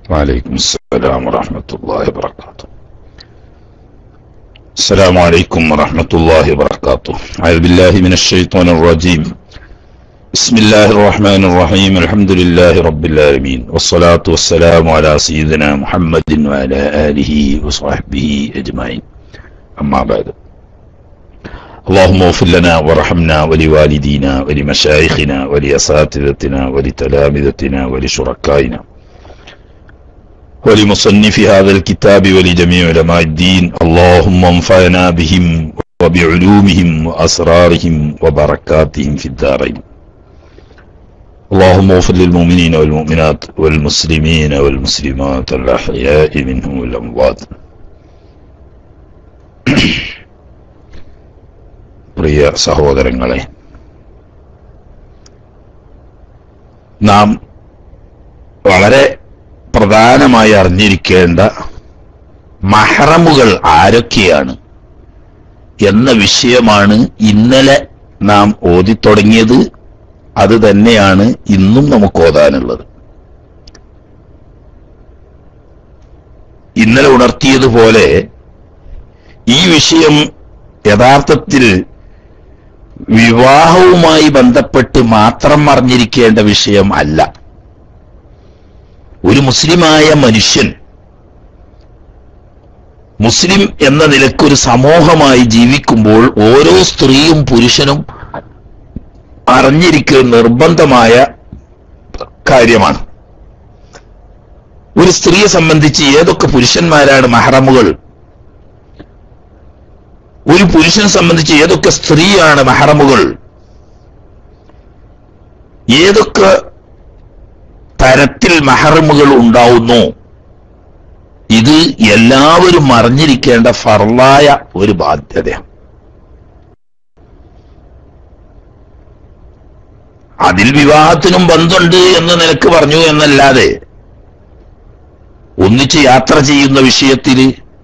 وعليكم السلام ورحمة الله وبركاته السلام عليكم ورحمة الله وبركاته أعوذ بالله من الشيطان الرجيم بسم الله الرحمن الرحيم الحمد لله رب العالمين والصلاة والسلام على سيدنا محمد وعلى آله وصحبه أجمعين أما بعد اللهم اغفر لنا وارحمنا ولوالدينا ولمشايخنا ولأساتذتنا ولتلامذتنا ولشركائنا ولمصنف هذا الكتاب ولجميع علماء الدين اللهم انفعنا بهم وبعلومهم وأسرارهم وبركاتهم في الدارين اللهم اغفر للمؤمنين والمؤمنات والمسلمين والمسلمات الأحياء منهم والأموات പ്രിയ സഹോദരങ്ങളെ നാം വളരെ പ്രധാനമായി അറിഞ്ഞിരിക്കേണ്ട മഹറമുകൾ ആരൊക്കെയാണ് എന്ന വിഷയമാണ് ഇന്നലെ നാം ഓതിത്തുടങ്ങിയത് അത് തന്നെയാണ് ഇന്നും നമുക്ക് ഓതാനുള്ളത് ഇന്നലെ ഉണർത്തിയതുപോലെ ഈ വിഷയം യഥാർത്ഥത്തിൽ വിവാഹവുമായി ബന്ധപ്പെട്ട് മാത്രം അറിഞ്ഞിരിക്കേണ്ട വിഷയം അല്ല ഒരു മുസ്ലിമായ മനുഷ്യൻ മുസ്ലിം എന്ന നിലക്കൊരു സമൂഹമായി ജീവിക്കുമ്പോൾ ഓരോ സ്ത്രീയും പുരുഷനും അറിഞ്ഞിരിക്കുക നിർബന്ധമായ കാര്യമാണ് ഒരു സ്ത്രീയെ സംബന്ധിച്ച് ഏതൊക്കെ പുരുഷന്മാരാണ് മഹറമുകൾ ഒരു പുരുഷനെ സംബന്ധിച്ച് ഏതൊക്കെ സ്ത്രീയാണ് മഹറമുകൾ ഏതൊക്കെ തരത്തിൽ മഹറമുകൾ ഉണ്ടാവുന്നു ഇത് എല്ലാവരും അറിഞ്ഞിരിക്കേണ്ട ഫർലായ ഒരു ബാധ്യതയാണ് അതിൽ വിവാഹത്തിനും ബന്ധമുണ്ട് എന്ന നിലക്ക് പറഞ്ഞു എന്നല്ലാതെ ഒന്നിച്ച് യാത്ര ചെയ്യുന്ന വിഷയത്തിൽ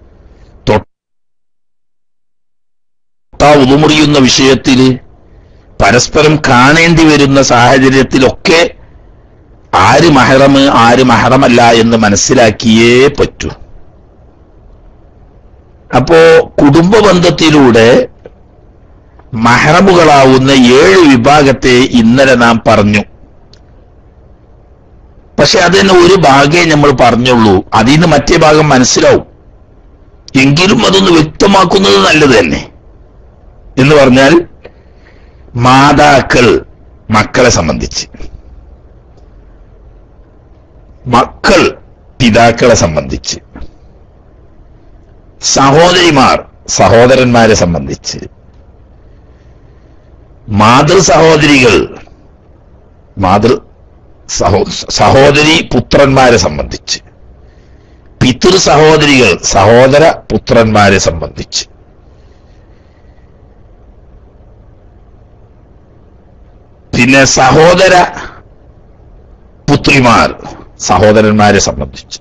തൊട്ടാ ഉതുമുറിയുന്ന വിഷയത്തിൽ പരസ്പരം കാണേണ്ടി വരുന്ന സാഹചര്യത്തിലൊക്കെ ആര് മഹറമ് ആര് മഹറമല്ല എന്ന് മനസ്സിലാക്കിയേ പറ്റൂ അപ്പോ കുടുംബ ബന്ധത്തിലൂടെ മഹറമുകളാവുന്ന ഏഴ് വിഭാഗത്തെ ഇന്നലെ നാം പറഞ്ഞു പക്ഷെ അതിന് ഒരു ഭാഗേ നമ്മൾ പറഞ്ഞുള്ളൂ അതിൽ നിന്ന് മറ്റേ ഭാഗം മനസ്സിലാവും എങ്കിലും അതൊന്ന് വ്യക്തമാക്കുന്നത് നല്ലത് തന്നെ എന്ന് പറഞ്ഞാൽ മാതാക്കൾ മക്കളെ സംബന്ധിച്ച് മക്കൾ പിതാക്കളെ സംബന്ധിച്ച് സഹോദരിമാർ സഹോദരന്മാരെ സംബന്ധിച്ച് മാതൃ സഹോദരികൾ മാതൃ സഹോ സഹോദരി പുത്രന്മാരെ സംബന്ധിച്ച് പിതൃ സഹോദരികൾ സഹോദര പുത്രന്മാരെ സംബന്ധിച്ച് പിന്നെ സഹോദര പുത്രിമാർ സഹോദരന്മാരെ സംബന്ധിച്ച്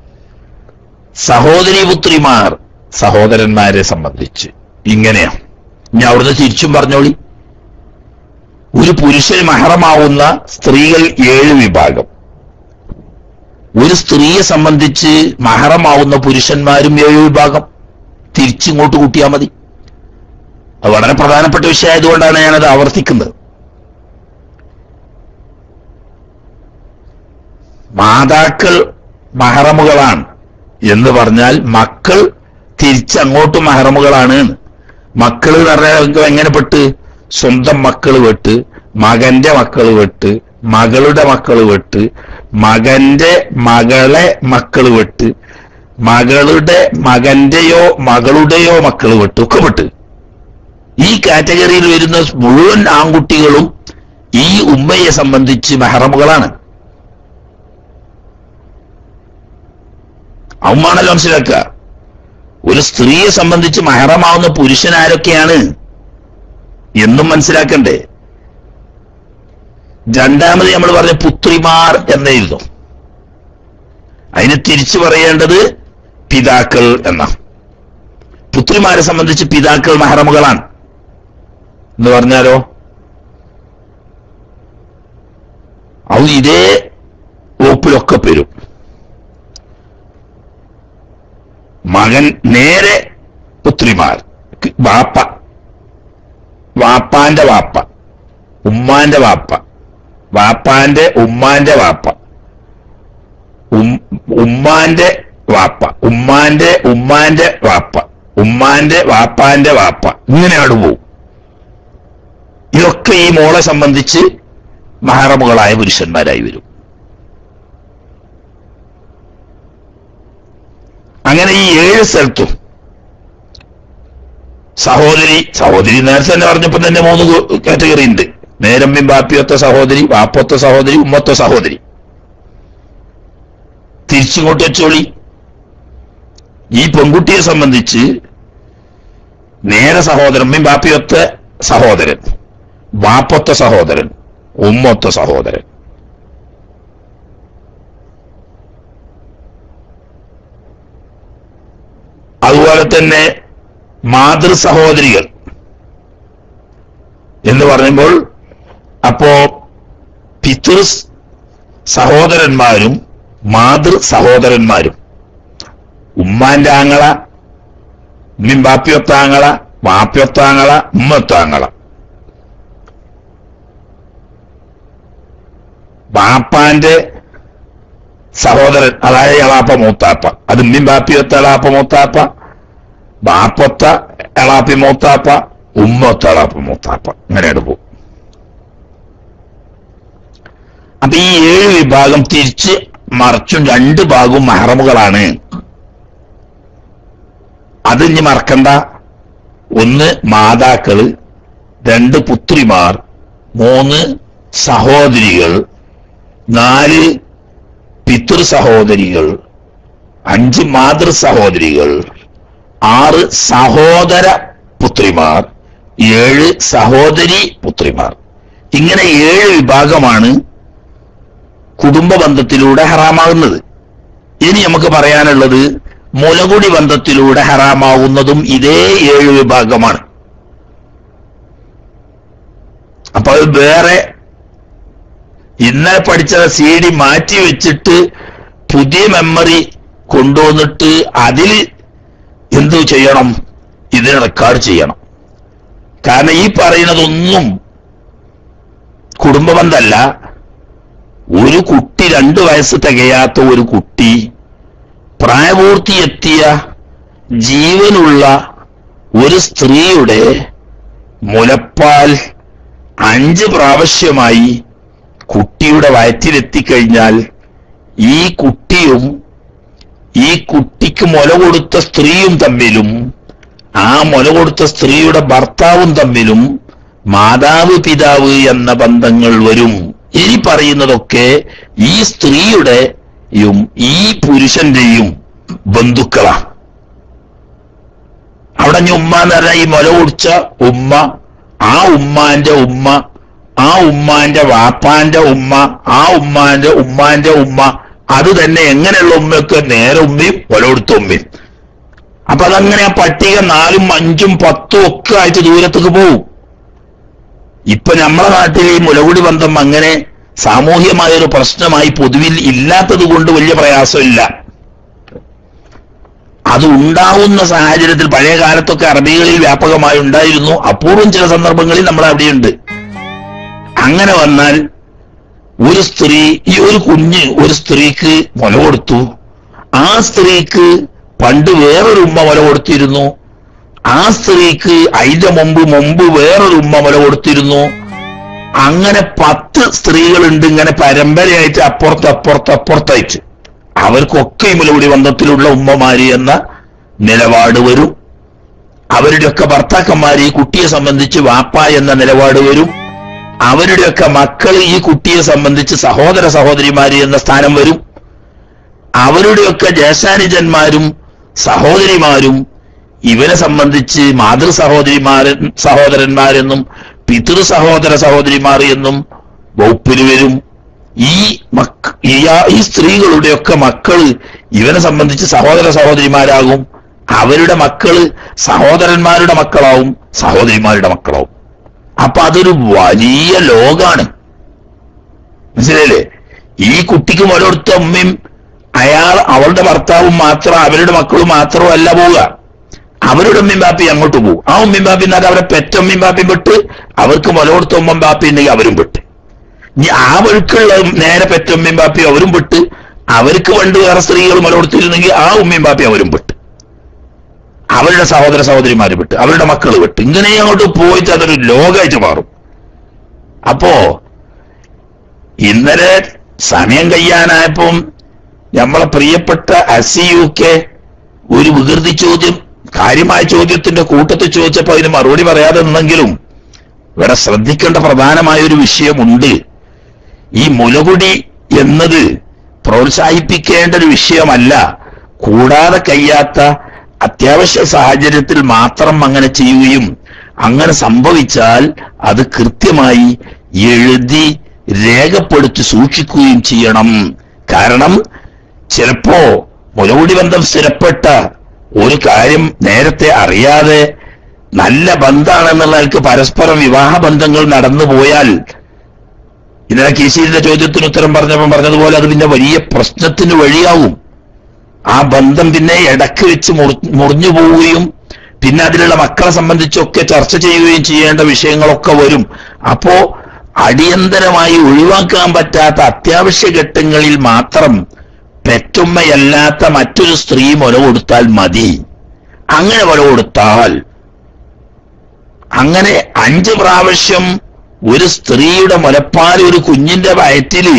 സഹോദരി പുത്രിമാർ സഹോദരന്മാരെ സംബന്ധിച്ച് ഇങ്ങനെയാ ഇനി അവിടുന്ന് തിരിച്ചും പറഞ്ഞോളി ഒരു പുരുഷന് മഹറമാവുന്ന സ്ത്രീകൾ ഏഴ് വിഭാഗം ഒരു സ്ത്രീയെ സംബന്ധിച്ച് മഹറമാവുന്ന പുരുഷന്മാരും ഏഴ് വിഭാഗം തിരിച്ചിങ്ങോട്ട് കൂട്ടിയാൽ മതി അത് വളരെ പ്രധാനപ്പെട്ട വിഷയമായതുകൊണ്ടാണ് ഞാനത് ആവർത്തിക്കുന്നത് മാതാക്കൾ മഹറമുകളാണ് എന്ന് പറഞ്ഞാൽ മക്കൾ തിരിച്ചങ്ങോട്ട് മഹറമുകളാണ് മക്കൾ എന്ന് പറഞ്ഞാൽ എങ്ങനെ പെട്ട് സ്വന്തം മക്കൾ വെട്ട് മകന്റെ മക്കൾ വെട്ട് മകളുടെ മക്കൾ വെട്ട് മകന്റെ മകളെ മക്കൾ വെട്ട് മകളുടെ മകന്റെയോ മകളുടെയോ മക്കൾ വെട്ട് ഒക്കെ വെട്ട് ഈ കാറ്റഗറിയിൽ വരുന്ന മുഴുവൻ ആൺകുട്ടികളും ഈ ഉമ്മയെ സംബന്ധിച്ച് മെഹറമുകളാണ് അവമാണല്ലോ മനസ്സിലാക്കുക ഒരു സ്ത്രീയെ സംബന്ധിച്ച് മഹറമാവുന്ന പുരുഷൻ ആരൊക്കെയാണ് എന്നും മനസ്സിലാക്കണ്ടേ രണ്ടാമത് നമ്മൾ പറഞ്ഞ പുത്രിമാർ എന്നായിരുന്നു അതിന് തിരിച്ചു പറയേണ്ടത് പിതാക്കൾ എന്ന പുത്രിമാരെ സംബന്ധിച്ച് പിതാക്കൾ മഹറമുകളാണ് എന്ന് പറഞ്ഞാലോ അത് ഇതേ വകുപ്പിലൊക്കെ പെരും മകൻ നേരെ പുത്രിമാർ ക്ക് വാപ്പ വാപ്പാന്റെ വാപ്പ ഉമ്മാന്റെ വാപ്പ വാപ്പാന്റെ ഉമ്മാന്റെ വാപ്പ ഉം- ഉമ്മാന്റെ വാപ്പ ഉമ്മാന്റെ ഉമ്മാന്റെ വാപ്പ ഉമ്മാന്റെ വാപ്പാന്റെ വാപ്പ ഇങ്ങനെയാണ് പോവും ഇതൊക്കെ ഈ മോളെ സംബന്ധിച്ച് മഹറമുകളായ പുരുഷന്മാരായി വരും അങ്ങനെ ഈ ഏഴ് സ്ഥലത്തും സഹോദരി സഹോദരി നേരത്തെ തന്നെ പറഞ്ഞപ്പോ തന്നെ മൂന്ന് കാറ്റഗറി ഉണ്ട് നേരമ്യം ബാപ്പിയൊത്ത സഹോദരി വാപ്പൊത്ത സഹോദരി ഉമ്മത്ത സഹോദരി തിരിച്ചിങ്ങോട്ട് വെച്ചോളി ഈ പെൺകുട്ടിയെ സംബന്ധിച്ച് നേരെ സഹോദരൻ ഉമ്മയും ബാപ്പിയൊത്ത സഹോദരൻ വാപ്പൊത്ത സഹോദരൻ ഉമ്മൊത്ത സഹോദരൻ അതുപോലെ തന്നെ മാതൃ സഹോദരികൾ എന്ന് പറയുമ്പോൾ അപ്പോ പിതൃ സഹോദരന്മാരും മാതൃ സഹോദരന്മാരും ഉമ്മാന്റെ ആങ്ങള ഉമ്മിൻ ബാപ്പിയൊത്താങ്ങള വാപ്പിയൊത്താങ്ങള ഉമ്മൊത്താങ്ങള ബാപ്പാന്റെ സഹോദരൻ അതായത് എളാപ്പ മൂത്താപ്പ അത് ഉമ്മിൻ ബാപ്പിയൊത്ത എളാപ്പ മൂത്താപ്പ ബാപ്പൊത്ത എളാപ്പി മൂത്താപ്പ ഉമ്മൊത്ത എളാപ്പ മൂത്താപ്പ ഇങ്ങനെയാണ് പോകും അപ്പൊ ഈ ഏഴ് വിഭാഗം തിരിച്ച് മറിച്ചും രണ്ട് ഭാഗവും മഹറമുകളാണ് അത് ഇനി മറക്കണ്ട ഒന്ന് മാതാക്കള് രണ്ട് പുത്രിമാർ മൂന്ന് സഹോദരികൾ നാല് പിതൃ സഹോദരികൾ അഞ്ച് മാതൃ സഹോദരികൾ ആറ് സഹോദര പുത്രിമാർ ഏഴ് സഹോദരി പുത്രിമാർ ഇങ്ങനെ ഏഴ് വിഭാഗമാണ് കുടുംബ ബന്ധത്തിലൂടെ ഹറാമാകുന്നത് ഇനി നമുക്ക് പറയാനുള്ളത് മുലകുടി ബന്ധത്തിലൂടെ ഹറാമാവുന്നതും ഇതേ ഏഴ് വിഭാഗമാണ് അപ്പൊ അത് വേറെ ഇന്നലെ പഠിച്ച സി ഡി മാറ്റി വെച്ചിട്ട് പുതിയ മെമ്മറി കൊണ്ടുവന്നിട്ട് അതിൽ എന്തു ചെയ്യണം ഇതിന് റെക്കോർഡ് ചെയ്യണം കാരണം ഈ പറയുന്നതൊന്നും കുടുംബ ബന്ധമല്ല ഒരു കുട്ടി രണ്ടു വയസ്സ് തികയാത്ത ഒരു കുട്ടി പ്രായപൂർത്തിയെത്തിയ ജീവനുള്ള ഒരു സ്ത്രീയുടെ മുലപ്പാൽ അഞ്ച് പ്രാവശ്യമായി കുട്ടിയുടെ വയറ്റിലെത്തിക്കഴിഞ്ഞാൽ ഈ കുട്ടിയും ഈ കുട്ടിക്ക് മുല കൊടുത്ത സ്ത്രീയും തമ്മിലും ആ മുല കൊടുത്ത സ്ത്രീയുടെ ഭർത്താവും തമ്മിലും മാതാവ് പിതാവ് എന്ന ബന്ധങ്ങൾ വരും ഇനി പറയുന്നതൊക്കെ ഈ സ്ത്രീയുടെയും ഈ പുരുഷന്റെയും ബന്ധുക്കളാണ് അവിടെ ഇനി ഉമ്മ എന്ന് പറഞ്ഞാൽ ഈ മുല കുടിച്ച ഉമ്മ ആ ഉമ്മാന്റെ ഉമ്മ ആ ഉമ്മാന്റെ വാപ്പാന്റെ ഉമ്മ ആ ഉമ്മാന്റെ ഉമ്മാന്റെ ഉമ്മ അത് തന്നെ എങ്ങനെയുള്ള ഉമ്മയൊക്കെ നേരെ ഉമ്മയും മുല കൊടുത്ത ഉമ്മയും അപ്പൊ അതങ്ങനെ ആ പട്ടിക നാലും അഞ്ചും പത്തും ഒക്കെ ആയിട്ട് ദൂരത്തേക്ക് പോകും ഇപ്പൊ നമ്മളെ നാട്ടിൽ ഈ മുലകുടി ബന്ധം അങ്ങനെ സാമൂഹ്യമായ ഒരു പ്രശ്നമായി പൊതുവിൽ ഇല്ലാത്തത് കൊണ്ട് വലിയ പ്രയാസമില്ല അത് ഉണ്ടാവുന്ന സാഹചര്യത്തിൽ പഴയ കാലത്തൊക്കെ അറബികളിൽ വ്യാപകമായി ഉണ്ടായിരുന്നു അപൂർവം ചില സന്ദർഭങ്ങളിൽ നമ്മൾ അവിടെയുണ്ട് അങ്ങനെ വന്നാൽ ഒരു സ്ത്രീ ഈ ഒരു കുഞ്ഞ് ഒരു സ്ത്രീക്ക് മുല കൊടുത്തു ആ സ്ത്രീക്ക് പണ്ട് വേറൊരു ഉമ്മ മുല കൊടുത്തിരുന്നു ആ സ്ത്രീക്ക് അതിന്റെ മുമ്പ് മുമ്പ് വേറൊരു ഉമ്മ മുല കൊടുത്തിരുന്നു അങ്ങനെ പത്ത് സ്ത്രീകളുണ്ട് ഇങ്ങനെ പരമ്പരയായിട്ട് അപ്പുറത്ത് അപ്പുറത്ത് അപ്പുറത്തായിട്ട് അവർക്കൊക്കെ ഈ മുലകുടി ബന്ധത്തിലുള്ള ഉമ്മമാര് എന്ന നിലപാട് വരും അവരുടെയൊക്കെ ഭർത്താക്കന്മാര് ഈ കുട്ടിയെ സംബന്ധിച്ച് വാപ്പ എന്ന നിലപാട് വരും അവരുടെയൊക്കെ മക്കൾ ഈ കുട്ടിയെ സംബന്ധിച്ച് സഹോദര സഹോദരിമാര് എന്ന സ്ഥാനം വരും അവരുടെയൊക്കെ ജ്യേഷ്ഠാനുജന്മാരും സഹോദരിമാരും ഇവരെ സംബന്ധിച്ച് മാതൃ സഹോദരിമാരൻ സഹോദരന്മാരെന്നും പിതൃ സഹോദര സഹോദരിമാർ എന്നും വകുപ്പിൽ വരും ഈ മക്ക ഈ ആ- ഈ സ്ത്രീകളുടെയൊക്കെ മക്കള് ഇവനെ സംബന്ധിച്ച് സഹോദര സഹോദരിമാരാകും അവരുടെ മക്കള് സഹോദരന്മാരുടെ മക്കളാവും സഹോദരിമാരുടെ മക്കളാവും അപ്പൊ അതൊരു വലിയ ലോകാണ് മനസ്സിലായില്ലേ ഈ കുട്ടിക്ക് മുല കൊടുത്ത ഉമ്മയും അയാൾ അവളുടെ ഭർത്താവും മാത്രം അവരുടെ മക്കളും മാത്രവും അല്ല പോവുക അവരുടെ ഉമ്മയും ബാപ്പി അങ്ങോട്ട് പോകും ആ ഉമ്മയും ബാപ്പി എന്നാൽ അവരെ പെറ്റമ്മയും ബാപ്പിയും വിട്ട് അവർക്ക് മുല കൊടുത്ത ഉമ്മയും ബാപ്പി ഉണ്ടെങ്കിൽ അവരും വിട്ട് ഇനി ആ വഴുക്കുള്ള നേരെ പെറ്റമ്മയും ബാപ്പിയും അവരും വിട്ട് അവർക്ക് പണ്ട് വേറെ സ്ത്രീകൾ മുല കൊടുത്തിരുന്നെങ്കിൽ ആ ഉമ്മയും ബാപ്പിയും അവരും വിട്ട് അവരുടെ സഹോദര സഹോദരിമാര് വിട്ട് അവരുടെ മക്കൾ വിട്ട് ഇങ്ങനെ അങ്ങോട്ട് പോയിട്ട് അതൊരു ലോകമായിട്ട് മാറും അപ്പോ ഇന്നലെ സമയം കഴിയാനായപ്പം നമ്മളെ പ്രിയപ്പെട്ട അസി യു കെ ഒരു വികൃതി ചോദ്യം കാര്യമായ ചോദ്യത്തിന്റെ കൂട്ടത്തിൽ ചോദിച്ചപ്പോ അതിന് മറുപടി പറയാതെ നിന്നെങ്കിലും ഇവിടെ ശ്രദ്ധിക്കേണ്ട പ്രധാനമായ ഒരു വിഷയമുണ്ട് ഈ മുലകുടി എന്നത് പ്രോത്സാഹിപ്പിക്കേണ്ട ഒരു വിഷയമല്ല കൂടാതെ കഴിയാത്ത അത്യാവശ്യ സാഹചര്യത്തിൽ മാത്രം അങ്ങനെ ചെയ്യുകയും അങ്ങനെ സംഭവിച്ചാൽ അത് കൃത്യമായി എഴുതി രേഖപ്പെടുത്തി സൂക്ഷിക്കുകയും ചെയ്യണം കാരണം ചിലപ്പോ മുലകുടി ബന്ധം സ്ഥിരപ്പെട്ട ഒരു കാര്യം നേരത്തെ അറിയാതെ നല്ല ബന്ധാണെന്നുള്ളവർക്ക് പരസ്പരം വിവാഹ ബന്ധങ്ങൾ നടന്നു പോയാൽ ഇന്നലെ കീശീരിന്റെ ചോദ്യത്തിന് ഉത്തരം പറഞ്ഞപ്പോൾ പറഞ്ഞതുപോലെ അത് പിന്നെ വലിയ പ്രശ്നത്തിന് വഴിയാവും ആ ബന്ധം പിന്നെ ഇടക്ക് വെച്ച് മുറി- മുറിഞ്ഞു പോവുകയും പിന്നെ അതിലുള്ള മക്കളെ സംബന്ധിച്ചൊക്കെ ചർച്ച ചെയ്യുകയും ചെയ്യേണ്ട വിഷയങ്ങളൊക്കെ വരും അപ്പോ അടിയന്തരമായി ഒഴിവാക്കാൻ പറ്റാത്ത അത്യാവശ്യ ഘട്ടങ്ങളിൽ മാത്രം പെറ്റുമ്മയല്ലാത്ത മറ്റൊരു സ്ത്രീ മുല കൊടുത്താൽ മതി അങ്ങനെ മുല കൊടുത്താൽ അങ്ങനെ അഞ്ച് പ്രാവശ്യം ഒരു സ്ത്രീയുടെ മുലപ്പാൽ ഒരു കുഞ്ഞിന്റെ വയറ്റില്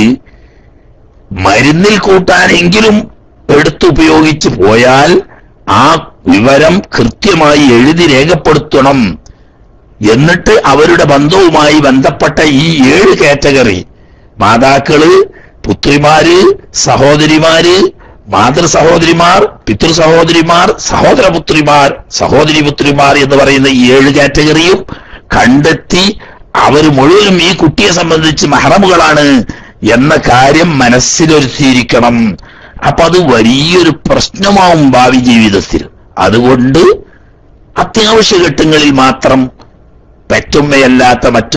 മരുന്നിൽ കൂട്ടാനെങ്കിലും എടുത്തുപയോഗിച്ച് പോയാൽ ആ വിവരം കൃത്യമായി എഴുതി രേഖപ്പെടുത്തണം എന്നിട്ട് അവരുടെ ബന്ധവുമായി ബന്ധപ്പെട്ട ഈ ഏഴ് കാറ്റഗറി മാതാക്കള് പുത്രിമാര് സഹോദരിമാര് മാതൃ സഹോദരിമാർ പിതൃ സഹോദരിമാർ സഹോദരപുത്രിമാർ സഹോദരി പുത്രിമാർ എന്ന് പറയുന്ന ഈ ഏഴ് കാറ്റഗറിയും കണ്ടെത്തി അവർ മുഴുവനും ഈ കുട്ടിയെ സംബന്ധിച്ച് മഹറമുകളാണ് എന്ന കാര്യം മനസ്സിലൊരുത്തിയിരിക്കണം അപ്പൊ അത് വലിയൊരു പ്രശ്നമാവും ഭാവി ജീവിതത്തിൽ അതുകൊണ്ട് അത്യാവശ്യ ഘട്ടങ്ങളിൽ മാത്രം പെറ്റുമ്മയല്ലാത്ത മറ്റു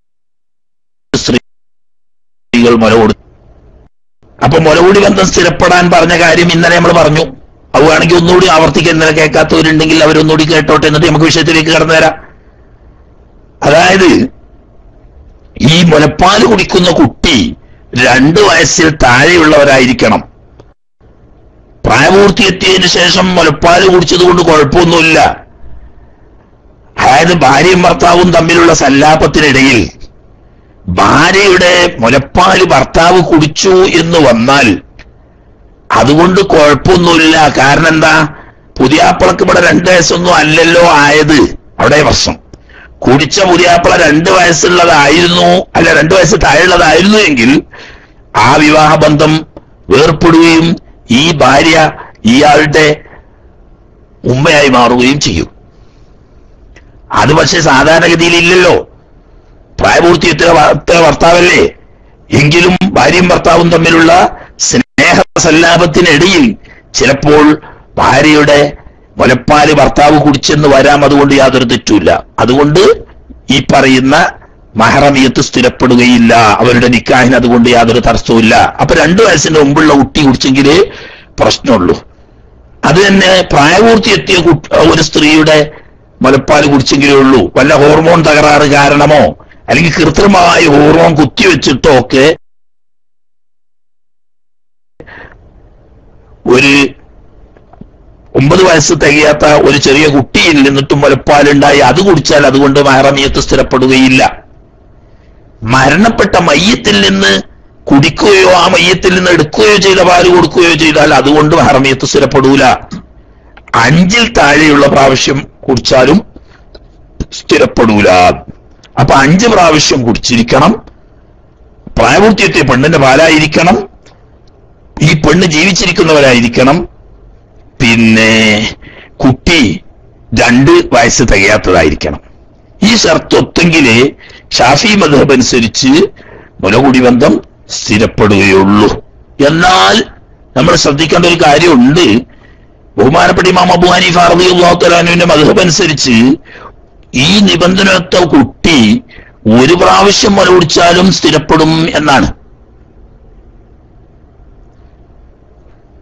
സ്ത്രീകൾ മുല കൊടുത്തു അപ്പൊ മുലകൂടി ബന്ധം സ്ഥിരപ്പെടാൻ പറഞ്ഞ കാര്യം ഇന്നലെ നമ്മൾ പറഞ്ഞു അത് വേണമെങ്കിൽ ഒന്നുകൂടി ആവർത്തിക്കാൻ ഇന്നലെ കേൾക്കാത്തവരുണ്ടെങ്കിൽ അവരൊന്നുകൂടി കേട്ടോട്ടെ എന്നിട്ട് നമുക്ക് വിഷയത്തിലേക്ക് കടന്നു വരാം അതായത് ഈ മുലപ്പാൽ കുടിക്കുന്ന കുട്ടി രണ്ട് വയസ്സിൽ താഴെയുള്ളവരായിരിക്കണം പ്രായപൂർത്തിയെത്തിയതിനു ശേഷം മുലപ്പാൽ കുടിച്ചത് കൊണ്ട് കുഴപ്പമൊന്നുമില്ല അതായത് ഭാര്യയും ഭർത്താവും തമ്മിലുള്ള സല്ലാപത്തിനിടയിൽ ഭാര്യയുടെ മുലപ്പാല് ഭർത്താവ് കുടിച്ചു എന്ന് വന്നാൽ അതുകൊണ്ട് കുഴപ്പമൊന്നുമില്ല കാരണം എന്താ പുതിയാപ്പിളക്ക് ഇവിടെ രണ്ട് വയസ്സൊന്നും അല്ലല്ലോ ആയത് അവിടെ പ്രശ്നം കുടിച്ച പുതിയാപ്പിള രണ്ട് വയസ്സുള്ളതായിരുന്നു അല്ല രണ്ട് വയസ്സ് താഴെയുള്ളതായിരുന്നു എങ്കിൽ ആ വിവാഹബന്ധം വേർപ്പെടുകയും ഈ ഭാര്യ ഇയാളുടെ ഉമ്മയായി മാറുകയും ചെയ്യും അത് പക്ഷെ സാധാരണഗതിയിൽ ഇല്ലല്ലോ പ്രായപൂർത്തിയെത്തിയ ഭർത്ത- ഭർത്താവല്ലേ എങ്കിലും ഭാര്യയും ഭർത്താവും തമ്മിലുള്ള സ്നേഹ സല്ലാപത്തിനിടയിൽ ചിലപ്പോൾ ഭാര്യയുടെ മുലപ്പാല് ഭർത്താവ് കുടിച്ചെന്ന് വരാം അതുകൊണ്ട് യാതൊരു തെറ്റുമില്ല അതുകൊണ്ട് ഈ പറയുന്ന മഹറമിയത്ത് സ്ഥിരപ്പെടുകയില്ല അവരുടെ നിക്കാഹിന് അതുകൊണ്ട് യാതൊരു തടസ്സവുമില്ല അപ്പൊ രണ്ടു വയസ്സിന്റെ മുമ്പുള്ള കുട്ടി കുടിച്ചെങ്കിലേ പ്രശ്നമുള്ളൂ അത് തന്നെ പ്രായപൂർത്തിയെത്തിയ കുട്ടി- ഒരു സ്ത്രീയുടെ മുലപ്പാൽ കുടിച്ചെങ്കിലേ ഉള്ളൂ വല്ല ഹോർമോൺ തകരാറ് കാരണമോ അല്ലെങ്കിൽ കൃത്രിമമായ ഹോർമോൺ കുത്തിവെച്ചിട്ടോ ഒക്കെ ഒരു ഒമ്പത് വയസ്സ് തികയാത്ത ഒരു ചെറിയ കുട്ടിയിൽ നിന്നിട്ടും മുലപ്പാലുണ്ടായി അത് കുടിച്ചാൽ അതുകൊണ്ട് മഹറമിയത്ത് സ്ഥിരപ്പെടുകയില്ല മരണപ്പെട്ട മയ്യത്തിൽ നിന്ന് കുടിക്കുകയോ ആ മയ്യത്തിൽ നിന്ന് എടുക്കുകയോ ചെയ്ത പാല് കൊടുക്കുകയോ ചെയ്താൽ അതുകൊണ്ട് മഹറമിയത്ത് സ്ഥിരപ്പെടൂല അഞ്ചിൽ താഴെയുള്ള പ്രാവശ്യം കുടിച്ചാലും സ്ഥിരപ്പെടൂല അപ്പൊ അഞ്ച് പ്രാവശ്യം കുടിച്ചിരിക്കണം പ്രായപൂർത്തിയെത്തിയ പെണ്ണിന്റെ പാലായിരിക്കണം ഈ പെണ്ണ് ജീവിച്ചിരിക്കുന്നവരായിരിക്കണം പിന്നെ കുട്ടി രണ്ട് വയസ്സ് തികയാത്തതായിരിക്കണം ഈ ഷർത്ത് ഒത്തെങ്കിലേ ഷാഫി മധബ് അനുസരിച്ച് മുലകുടി ബന്ധം സ്ഥിരപ്പെടുകയുള്ളൂ എന്നാൽ നമ്മൾ ശ്രദ്ധിക്കേണ്ട ഒരു കാര്യമുണ്ട് ബഹുമാനപ്പെട്ട ഇമാം അബു ഹനീഫ റളിയല്ലാഹുവിന്റെ മധബ് അനുസരിച്ച് ഈ നിബന്ധനത്ത കുട്ടി ഒരു പ്രാവശ്യം മുല കുടിച്ചാലും സ്ഥിരപ്പെടും എന്നാണ്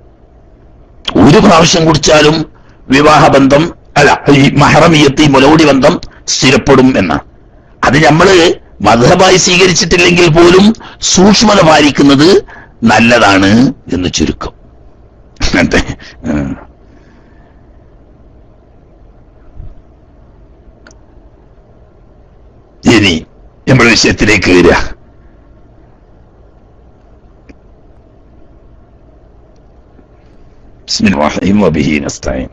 ഒരു പ്രാവശ്യം കുടിച്ചാലും വിവാഹബന്ധം അല്ല ഈ മഹറമിയത്ത് ഈ മുലകുടി ബന്ധം സ്ഥിരപ്പെടും എന്നാണ് അത് നമ്മള് മധുഹബായി സ്വീകരിച്ചിട്ടില്ലെങ്കിൽ പോലും സൂക്ഷ്മത പാലിക്കുന്നത് നല്ലതാണ് എന്ന് ചുരുക്കം അതെ ഉം. ഇനി നമ്മുടെ വിഷയത്തിലേക്ക് വരിക بسم الله الرحمن الرحيم وبه نستعين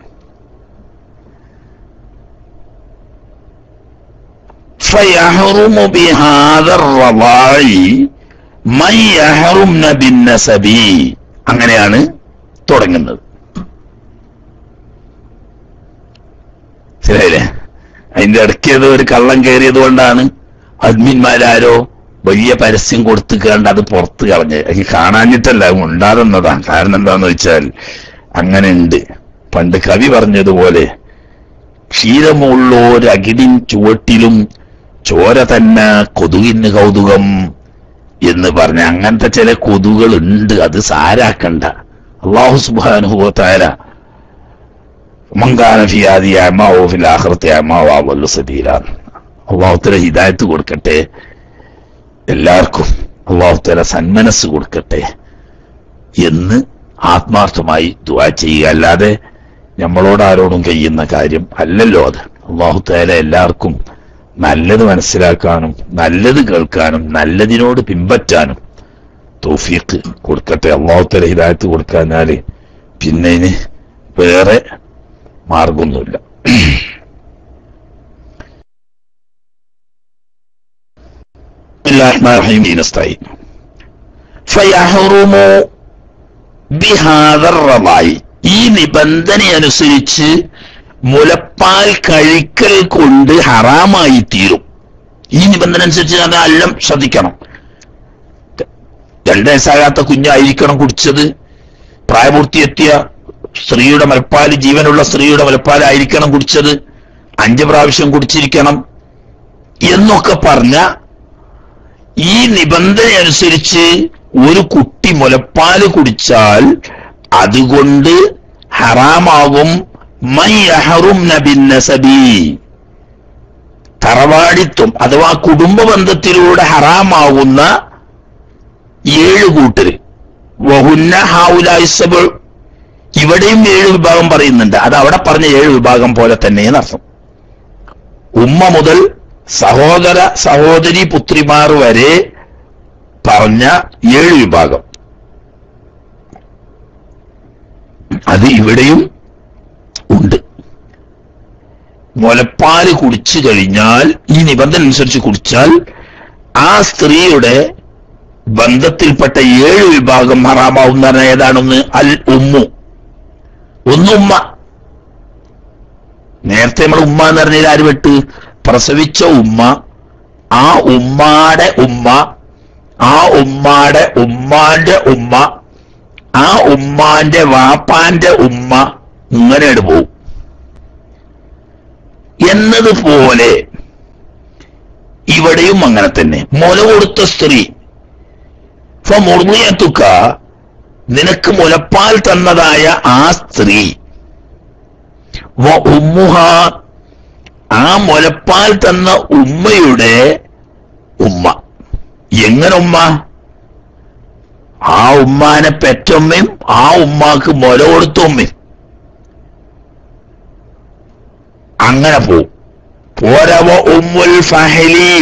فيحرم بهذا الرضاع من يحرمن بالنسب അങ്ങനെയാണ് തുടങ്ങുന്നത് ശരിയല്ലേ അതിന്റെ ഇടയ്ക്ക് ഏതോ ഒരു കള്ളം കയറിയത് കൊണ്ടാണ് അഡ്മിന്മാരാരോ വലിയ പരസ്യം കൊടുത്തു കണ്ട് അത് പുറത്ത് കളഞ്ഞ് എനിക്ക് കാണാഞ്ഞിട്ടല്ല ഉണ്ടാകുന്നതാണ് കാരണം എന്താന്ന് വെച്ചാൽ അങ്ങനെ ഉണ്ട് പണ്ട് കവി പറഞ്ഞതുപോലെ ക്ഷീരമുള്ളോര് അകിടിൻ ചുവട്ടിലും ചോര തന്നെ കൊതുകിന് കൗതുകം എന്ന് പറഞ്ഞ അങ്ങനത്തെ ചില കൊതുകൾ ഉണ്ട് അത് സാരാക്കണ്ട അള്ളാഹു സുബാനുഭവത്തായ മങ്കാന ഫിയാദി അമാവോ ഫിൽ ആഖിറത്തി അമാവോ വല്ല സബീലാണ് അള്ളാഹുത്തല ഹിദായത്ത് കൊടുക്കട്ടെ എല്ലാവർക്കും അള്ളാഹുത്തല സന്മനസ് കൊടുക്കട്ടെ എന്ന് ആത്മാർത്ഥമായി ദുആ ചെയ്യുക അല്ലാതെ നമ്മളോട് ആരോടും കഴിയുന്ന കാര്യം അല്ലല്ലോ അത് അള്ളാഹുത്താല എല്ലാവർക്കും നല്ലത് മനസ്സിലാക്കാനും നല്ലത് കേൾക്കാനും നല്ലതിനോട് പിൻപറ്റാനും തൗഫീഖ് കൊടുക്കട്ടെ അള്ളാഹുത്തല ഹിദായത്ത് കൊടുക്കാഞ്ഞാല് പിന്നെ ഇനി വേറെ മാർഗമൊന്നുമില്ല الله الرحمن الرحيم نستعين فيحرم بهذا الرضاع ഈ നിബന്ധന അനുസരിച്ച് മുലപ്പാൽ കഴിക്കൽ കൊണ്ട് ഹറാമായി തീരും ഈ നിബന്ധന അനുസരിച്ച് അതെല്ലാം ശ്രദ്ധിക്കണം രണ്ട് വയസ്സാകാത്ത കുഞ്ഞായിരിക്കണം കുടിച്ചത് പ്രായപൂർത്തിയെത്തിയ സ്ത്രീയുടെ മുലപ്പാൽ ജീവനുള്ള സ്ത്രീയുടെ മുലപ്പാലായിരിക്കണം കുടിച്ചത് അഞ്ച് പ്രാവശ്യം കുടിച്ചിരിക്കണം എന്നൊക്കെ പറഞ്ഞ ഈ നിബന്ധന അനുസരിച്ച് ഒരു കുട്ടി മുലപ്പാല് കുടിച്ചാൽ അതുകൊണ്ട് ഹറാമാകും മൈ അഹറും നബിന്നസബി തറവാടിത്വം അഥവാ കുടുംബ ബന്ധത്തിലൂടെ ഹറാമാകുന്ന ഏഴ് കൂട്ടര് വഹുന്ന ഹാവുലായിസബ് ഇവിടെയും ഏഴ് വിഭാഗം പറയുന്നുണ്ട് അത് അവിടെ പറഞ്ഞ ഏഴ് വിഭാഗം പോലെ തന്നെ എന്നർത്ഥം ഉമ്മ മുതൽ സഹോദര സഹോദരി പുത്രിമാർ വരെ പറഞ്ഞ ഏഴ് വിഭാഗം അത് ഇവിടെയും ഉണ്ട് മുലപ്പാല് കുടിച്ചു കഴിഞ്ഞാൽ ഈ നിബന്ധന അനുസരിച്ച് കുടിച്ചാൽ ആ സ്ത്രീയുടെ ബന്ധത്തിൽപ്പെട്ട ഏഴ് വിഭാഗം ഹറാമാവുന്ന ഏതാണെന്ന് അൽ ഉമ്മു ഒന്ന് ഉമ്മ നേരത്തെ നമ്മൾ ഉമ്മ എന്ന് പറഞ്ഞാൽ ആര് വിട്ട് പ്രസവിച്ച ഉമ്മ ആ ഉമ്മാടെ ഉമ്മ ആ ഉമ്മാടെ ഉമ്മാന്റെ ഉമ്മ ആ ഉമ്മാന്റെ വാപ്പാന്റെ ഉമ്മ ഇങ്ങനെയാണ് പോവും എന്നതുപോലെ ഇവിടെയും അങ്ങനെ തന്നെ മുല കൊടുത്ത സ്ത്രീ മുറുകത്തുക്ക നിനക്ക് മുലപ്പാൽ തന്നതായ ആ സ്ത്രീ വ ഉമ്മുഹ ആ മുലപ്പാൽ തന്ന ഉമ്മയുടെ ഉമ്മ എങ്ങനെ ഉമ്മ ആ ഉമ്മാനെ പെറ്റമ്മയും ആ ഉമ്മാക്ക് മുല കൊടുത്ത ഉമ്മയും അങ്ങനെ പോവും പോരവ ഉമ്മുൽ ഫഹലി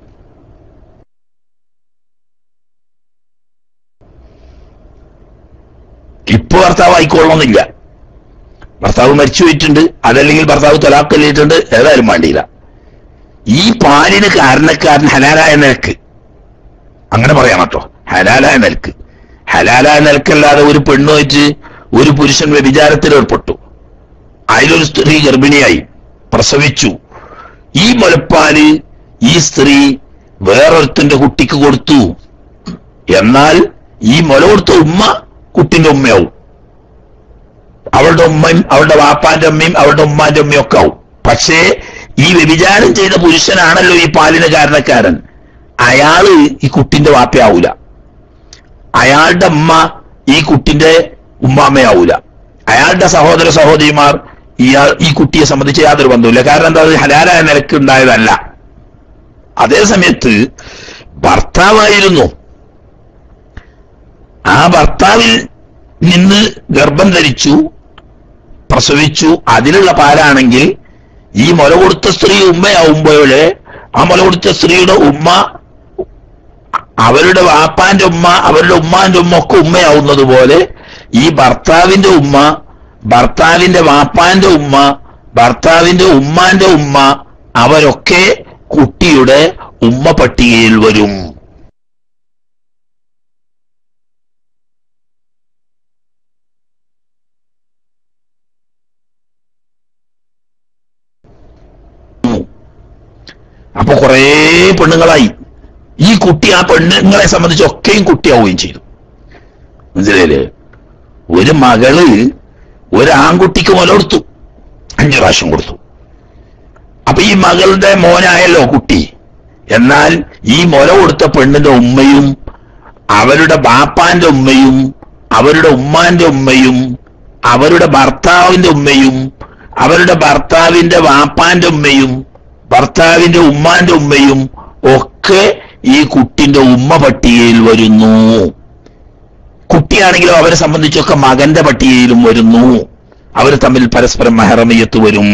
ഇപ്പൊ ഭർത്താവ് ആയിക്കൊള്ളണമെന്നില്ല ഭർത്താവ് മരിച്ചു പോയിട്ടുണ്ട് അതല്ലെങ്കിൽ ഭർത്താവ് തൊലാക്കല്ലിട്ടുണ്ട് ഏതായാലും വേണ്ടിയില്ല ഈ പാലിന് കാരണക്കാരൻ ഹലാലായ നിലക്ക് അങ്ങനെ പറയാം കേട്ടോ ഹലാലായ നിലക്ക് ഹലാലായ നിലക്കല്ലാതെ ഒരു പെണ്ണുമായിട്ട് ഒരു പുരുഷൻ വ്യഭിചാരത്തിൽ ഏർപ്പെട്ടു അതിലൊരു സ്ത്രീ ഗർഭിണിയായി പ്രസവിച്ചു ഈ മുലപ്പാല് ഈ സ്ത്രീ വേറൊരുത്തന്റെ കുട്ടിക്ക് കൊടുത്തു എന്നാൽ ഈ മുല കൊടുത്ത ഉമ്മ കുട്ടിന്റെ ഉമ്മയാവും അവളുടെ ഉമ്മയും അവളുടെ വാപ്പാന്റെ അമ്മയും അവളുടെ ഉമ്മാന്റെ ഉമ്മയും ഒക്കെ ആവും പക്ഷേ ഈ വ്യഭിചാരം ചെയ്ത പുരുഷനാണല്ലോ ഈ പാലിന് കാരണക്കാരൻ അയാള് ഈ കുട്ടിന്റെ വാപ്പയാവൂല അയാളുടെ അമ്മ ഈ കുട്ടിന്റെ ഉമ്മാമ്മയാവൂല അയാളുടെ സഹോദര സഹോദരിമാർ ഇയാൾ ഈ കുട്ടിയെ സംബന്ധിച്ച് യാതൊരു ബന്ധവുമില്ല കാരണം എന്താ അത് ഹലാലായ നിലക്ക് ഉണ്ടായതല്ല അതേ സമയത്ത് ഭർത്താവായിരുന്നു ആ ഭർത്താവിൽ നിന്ന് ഗർഭം ധരിച്ചു പ്രസവിച്ചു അതിലുള്ള പാലാണെങ്കിൽ ഈ മുല കൊടുത്ത സ്ത്രീ ഉമ്മയാവുമ്പോഴേ ആ മുല കൊടുത്ത സ്ത്രീയുടെ ഉമ്മ അവരുടെ വാപ്പാന്റെ ഉമ്മ അവരുടെ ഉമ്മാന്റെ ഉമ്മ ഒക്കെ ഉമ്മയാവുന്നത് പോലെ ഈ ഭർത്താവിന്റെ ഉമ്മ ഭർത്താവിന്റെ വാപ്പാന്റെ ഉമ്മ ഭർത്താവിന്റെ ഉമ്മാന്റെ ഉമ്മ അവരൊക്കെ കുട്ടിയുടെ ഉമ്മ പട്ടികയിൽ വരും അപ്പൊ കുറേ പെണ്ണുങ്ങളായി ഈ കുട്ടി ആ പെണ്ണുങ്ങളെ സംബന്ധിച്ച് ഒക്കെയും കുട്ടിയാവുകയും ചെയ്തു മനസ്സിലായില്ലേ ഒരു മകള് ഒരു ആൺകുട്ടിക്ക് മുല കൊടുത്തു അഞ്ചു പ്രാവശ്യം കൊടുത്തു അപ്പൊ ഈ മകളുടെ മോനായല്ലോ കുട്ടി എന്നാൽ ഈ മുല കൊടുത്ത പെണ്ണിന്റെ ഉമ്മയും അവരുടെ ബാപ്പാന്റെ ഉമ്മയും അവരുടെ ഉമ്മാന്റെ ഉമ്മയും അവരുടെ ഭർത്താവിന്റെ ഉമ്മയും അവരുടെ ഭർത്താവിന്റെ വാപ്പാന്റെ ഉമ്മയും ഭർത്താവിന്റെ ഉമ്മാന്റെ ഉമ്മയും ഒക്കെ ഈ കുട്ടിന്റെ ഉമ്മ പട്ടികയിൽ വരുന്നു കുട്ടിയാണെങ്കിലും അവരെ സംബന്ധിച്ചൊക്കെ മകന്റെ പട്ടികയിലും വരുന്നു അവർ തമ്മിൽ പരസ്പരം മെഹറമയ്യത്ത് വരും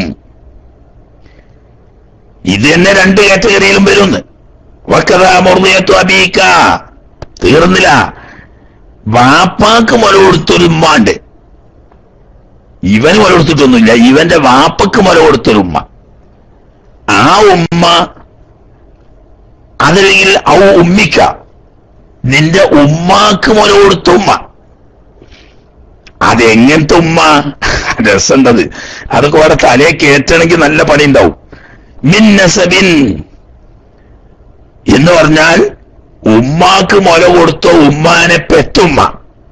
ഇത് തന്നെ രണ്ട് കാറ്റഗറിയിലും വരുന്നു വക്കതാമുർമയത്തു അബീക്ക തീർന്നില്ല വാപ്പാക്ക് മുല കൊടുത്തൊരു ഉമ്മാണ്ട് ഇവന് മുല കൊടുത്തിട്ടൊന്നുമില്ല ഇവന്റെ വാപ്പക്ക് മുല കൊടുത്തൊരു ഉമ്മ ആ ഉമ്മ അതല്ലെങ്കിൽ ഔ ഉമ്മിക്ക നിന്റെ ഉമ്മാക്ക് മുല കൊടുത്ത ഉമ്മ അതെങ്ങനത്തെ ഉമ്മ രസമുണ്ടത് അതൊക്കെ വേറെ തലയെ കേറ്റണമെങ്കിൽ നല്ല പണി ഉണ്ടാവും മിന്നസബിൻ എന്ന് പറഞ്ഞാൽ ഉമ്മാക്ക് മുല കൊടുത്ത ഉമ്മാനെ പെറ്റുമ്മ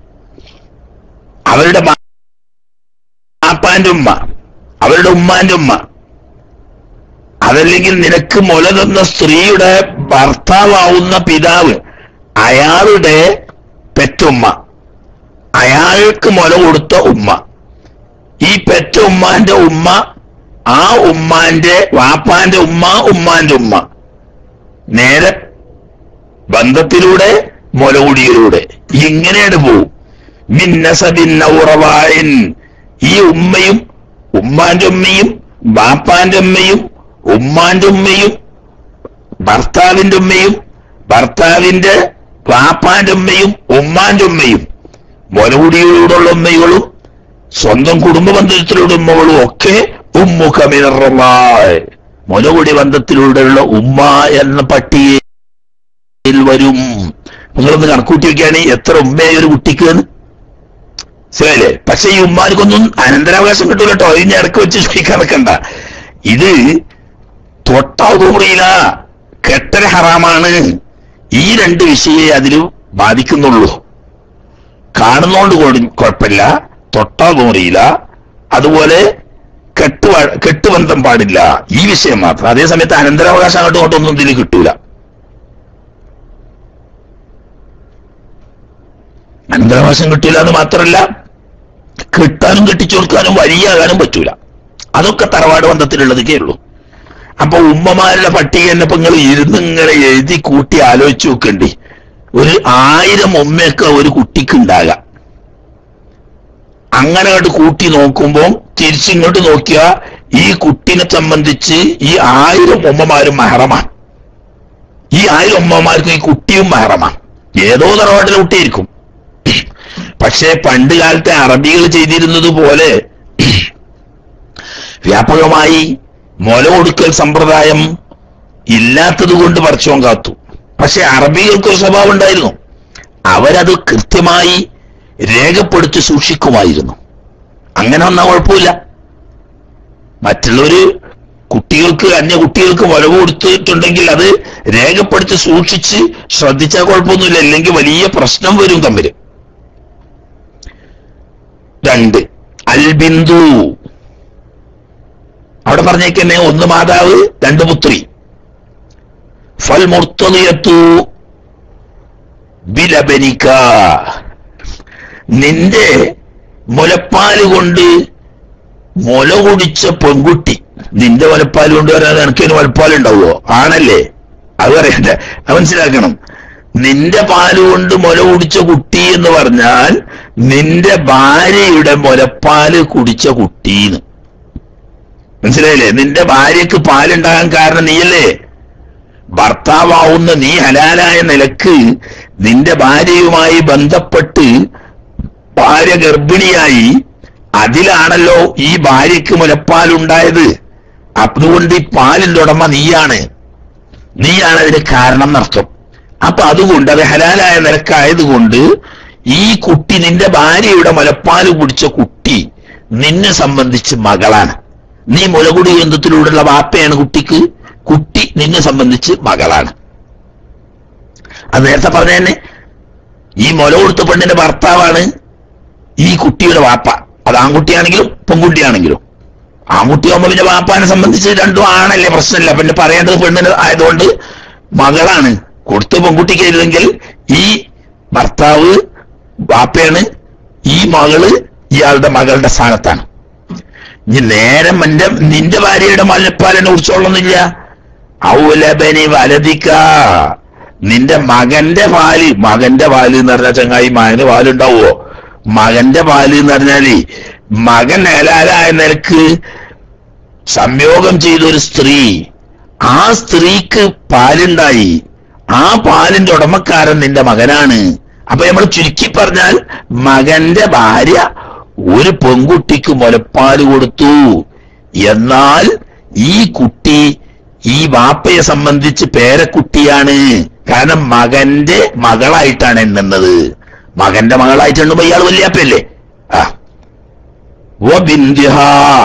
അവരുടെ മാപ്പാന്റെ ഉമ്മ അവരുടെ ഉമ്മാന്റെ ഉമ്മ അതല്ലെങ്കിൽ നിനക്ക് മുല തന്ന സ്ത്രീയുടെ ഭർത്താവാവുന്ന പിതാവ് അയാളുടെ പെറ്റുമ്മ അയാൾക്ക് മുല കൊടുത്ത ഉമ്മ ഈ പെറ്റ ഉമ്മാന്റെ ഉമ്മ ആ ഉമ്മാന്റെ വാപ്പാന്റെ ഉമ്മ ഉമ്മാന്റെ ഉമ്മ നേരെ ബന്ധത്തിലൂടെ മുലകുടിയിലൂടെ ഇങ്ങനെയാണ് പോവും മിന്നസബിൻ ഔറവായിൻ ഈ ഉമ്മയും ഉമ്മാന്റെ ഉമ്മയും ബാപ്പാന്റെ ഉമ്മയും ഉമ്മാന്റെ ഉമ്മയും ഭർത്താവിന്റെ ഉമ്മയും ഭർത്താവിന്റെ വാപ്പാന്റെ ഉമ്മയും ഉമ്മാന്റെ ഉമ്മയും മുലകുടിയിലൂടെയുള്ള ഉമ്മകളും സ്വന്തം കുടുംബ ബന്ധത്തിലൂടെ ഉമ്മകളും ഒക്കെ ഉമ്മുഖമിറമായ മുലകുടി ബന്ധത്തിലൂടെയുള്ള ഉമ്മ എന്ന പട്ടികയിൽ വരും നിങ്ങളൊന്ന് കണക്കൂട്ടി വെക്കുകയാണെങ്കിൽ എത്ര ഉമ്മയായി ഒരു കുട്ടിക്ക് എന്ന് ശരിയല്ലേ പക്ഷെ ഈ ഉമ്മാർക്കൊന്നും അനന്തരാവകാശം കിട്ടൂല കേട്ടോ ഇതിന് ഇടക്ക് വെച്ച് ചോദിക്കാൻ നിൽക്കണ്ട ഇത് തൊട്ടാതൂറിയില്ല കെട്ടര ഹറാമാണ് ഈ രണ്ട് വിഷയെ അതിൽ ബാധിക്കുന്നുള്ളൂ കാണുന്നോണ്ട് കൊടി- കുഴപ്പമില്ല തൊട്ടാ തോറിയില്ല അതുപോലെ കെട്ട് വ- കെട്ടുബന്ധം പാടില്ല ഈ വിഷയം മാത്രം അതേ സമയത്ത് അനന്തരാവകാശം അങ്ങോട്ടും ഇങ്ങോട്ടൊന്നും ഇതിൽ കിട്ടൂല അനന്തരാവകാശം കിട്ടില്ല എന്ന് മാത്രമല്ല കിട്ടാനും കെട്ടിച്ചു കൊടുക്കാനും വഴിയാകാനും പറ്റൂല അതൊക്കെ തറവാട് ബന്ധത്തിലുള്ളതൊക്കെ ഉള്ളൂ അപ്പൊ ഉമ്മമാരുടെ പട്ടിക തന്നെ ഇപ്പൊ നിങ്ങൾ ഇരുന്ന് ഇങ്ങനെ എഴുതി കൂട്ടി ആലോചിച്ച് നോക്കണ്ടി ഒരു ആയിരം ഉമ്മയൊക്കെ ഒരു കുട്ടിക്ക് ഉണ്ടാകാം അങ്ങനെ അങ്ങോട്ട് കൂട്ടി നോക്കുമ്പോൾ തിരിച്ചിങ്ങോട്ട് നോക്കിയ ഈ കുട്ടിനെ സംബന്ധിച്ച് ഈ ആയിരം ഉമ്മമാരും മഹറമാണ് ഈ ആയിരം ഉമ്മമാർക്കും ഈ കുട്ടിയും മഹറമാണ് ഏതോ തറവാട്ടിലെ കുട്ടിയായിരിക്കും പക്ഷേ പണ്ട് കാലത്തെ അറബികൾ ചെയ്തിരുന്നത് പോലെ വ്യാപകമായി മുല കൊടുക്കൽ സമ്പ്രദായം ഇല്ലാത്തത് കൊണ്ട് പറിച്ചോൻ കാത്തു പക്ഷെ അറബികൾക്ക് ഒരു സ്വഭാവം ഉണ്ടായിരുന്നു അവരത് കൃത്യമായി രേഖപ്പെടുത്തി സൂക്ഷിക്കുമായിരുന്നു അങ്ങനെ വന്നാൽ കുഴപ്പമില്ല മറ്റുള്ളവര് കുട്ടികൾക്ക് അന്യ കുട്ടികൾക്ക് മുലവ് കൊടുത്തിട്ടുണ്ടെങ്കിൽ അത് രേഖപ്പെടുത്തി സൂക്ഷിച്ച് ശ്രദ്ധിച്ചാൽ കുഴപ്പമൊന്നുമില്ല അല്ലെങ്കിൽ വലിയ പ്രശ്നം വരും തമ്മിൽ രണ്ട് അൽബിന്ദു അവിടെ പറഞ്ഞേക്കന്നെ ഒന്ന് മാതാവ് രണ്ട് പുത്രി ഫൽ മുർത്തതിയത്തു ബിലബനിക്ക നിന്റെ മുലപ്പാല് കൊണ്ട് മുല കുടിച്ച പെൺകുട്ടി നിന്റെ മുലപ്പാൽ കൊണ്ട് വരാതെ എനിക്ക് മുലപ്പാൽ ഉണ്ടാവുമോ ആണല്ലേ അത് പറയണ്ട അത് മനസ്സിലാക്കണം നിന്റെ പാല് കൊണ്ട് മുല കുടിച്ച കുട്ടി എന്ന് പറഞ്ഞാൽ നിന്റെ ഭാര്യയുടെ മുലപ്പാല് കുടിച്ച കുട്ടീന്ന് മനസ്സിലായില്ലേ നിന്റെ ഭാര്യക്ക് പാലുണ്ടാകാൻ കാരണം നീയല്ലേ ഭർത്താവാവുന്ന നീ ഹലാലായ നിലക്ക് നിന്റെ ഭാര്യയുമായി ബന്ധപ്പെട്ട് ഭാര്യ ഗർഭിണിയായി അതിലാണല്ലോ ഈ ഭാര്യക്ക് മുലപ്പാലുണ്ടായത് അതുകൊണ്ട് ഈ പാലിന്റെ ഉടമ നീയാണ് നീയാണ് അതിന് കാരണം നഷ്ടം അപ്പൊ അതുകൊണ്ട് അത് ഹലാലായ നിലക്കായതുകൊണ്ട് ഈ കുട്ടി നിന്റെ ഭാര്യയുടെ മുലപ്പാല് കുടിച്ച കുട്ടി നിന്നെ സംബന്ധിച്ച് മകളാണ് നീ മുലകുടി ബന്ധത്തിലൂടെയുള്ള വാപ്പയാണ് കുട്ടിക്ക് കുട്ടി നിന്നെ സംബന്ധിച്ച് മകളാണ് അത് നേരത്തെ പറഞ്ഞ തന്നെ ഈ മുല കൊടുത്ത പെണ്ണിന്റെ ഭർത്താവാണ് ഈ കുട്ടിയുടെ വാപ്പ അത് ആൺകുട്ടിയാണെങ്കിലും പെൺകുട്ടിയാണെങ്കിലും ആൺകുട്ടിയാകുമ്പോ പിന്നെ വാപ്പാനെ സംബന്ധിച്ച് രണ്ടും ആണല്ലേ പ്രശ്നമില്ല പിന്നെ പറയേണ്ടത് പെണ്ണിന് ആയതുകൊണ്ട് മകളാണ് കൊടുത്ത പെൺകുട്ടിക്ക് ആയിരുന്നെങ്കിൽ ഈ ഭർത്താവ് വാപ്പയാണ് ഈ മകള് ഇയാളുടെ മകളുടെ സ്ഥാനത്താണ് ഇനി നേരെ എന്റെ നിന്റെ ഭാര്യയുടെ മലപ്പാലിനെ കുറിച്ചോളന്നില്ല ഔലബനി വലതിക്ക നിന്റെ മകന്റെ പാല് മകന്റെ പാല് എന്ന് പറഞ്ഞാൽ ചങ്ങായി മകന് പാലുണ്ടാവുമോ മകന്റെ പാല് എന്ന് പറഞ്ഞാല് മകൻ ഹലാലായ നിലക്ക് സംയോഗം ചെയ്ത ഒരു സ്ത്രീ ആ സ്ത്രീക്ക് പാലുണ്ടായി ആ പാലിന്റെ ഉടമക്കാരൻ നിന്റെ മകനാണ് അപ്പൊ നമ്മൾ ചുരുക്കി പറഞ്ഞാൽ മകന്റെ ഭാര്യ ഒരു പെൺകുട്ടിക്ക് മുലപ്പാല് കൊടുത്തു എന്നാൽ ഈ കുട്ടി ഈ വാപ്പയെ സംബന്ധിച്ച് പേരക്കുട്ടിയാണ് കാരണം മകന്റെ മകളായിട്ടാണ് എണ്ണുന്നത് മകന്റെ മകളായിട്ട് എണ്ണുമ്പോ ഇയാൾ വല്യാപ്പയല്ലേ ആ ഓ ബിന്ദിഹ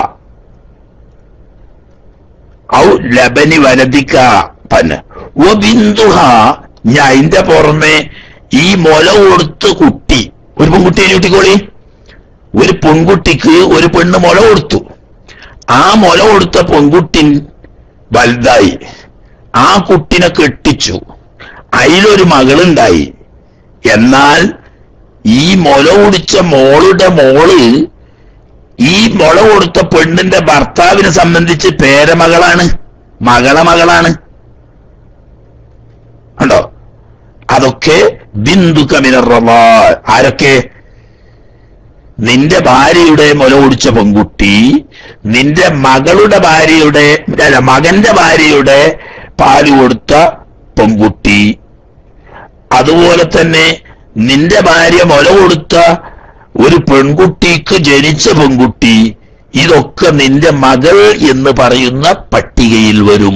ഔ ലബനി വലതിക്ക പന്ന ഓ ബിന്ദുഹ ഞാൻ അതിന്റെ പുറമെ ഈ മുല കൊടുത്ത കുട്ടി ഒരു പെൺകുട്ടിയെ ചൂട്ടിക്കോളി ഒരു പെൺകുട്ടിക്ക് ഒരു പെണ്ണ് മുല കൊടുത്തു ആ മുല കൊടുത്ത പെൺകുട്ടി വലുതായി ആ കുട്ടിനെ കെട്ടിച്ചു അതിലൊരു മകളുണ്ടായി എന്നാൽ ഈ മുല കുടിച്ച മോളുടെ മോള് ഈ മുള കൊടുത്ത പെണ്ണിന്റെ ഭർത്താവിനെ സംബന്ധിച്ച് പേരമകളാണ് മകളെ മകളാണ് ഉണ്ടോ അതൊക്കെ ബിന്ദു കമിനറ ആരൊക്കെ നിന്റെ ഭാര്യയുടെ മുല കുടിച്ച പെൺകുട്ടി നിന്റെ മകളുടെ ഭാര്യയുടെ അല്ല മകന്റെ ഭാര്യയുടെ പാല് കൊടുത്ത പെൺകുട്ടി അതുപോലെ തന്നെ നിന്റെ ഭാര്യ മുല കൊടുത്ത ഒരു പെൺകുട്ടിക്ക് ജനിച്ച പെൺകുട്ടി ഇതൊക്കെ നിന്റെ മകൾ എന്ന് പറയുന്ന പട്ടികയിൽ വരും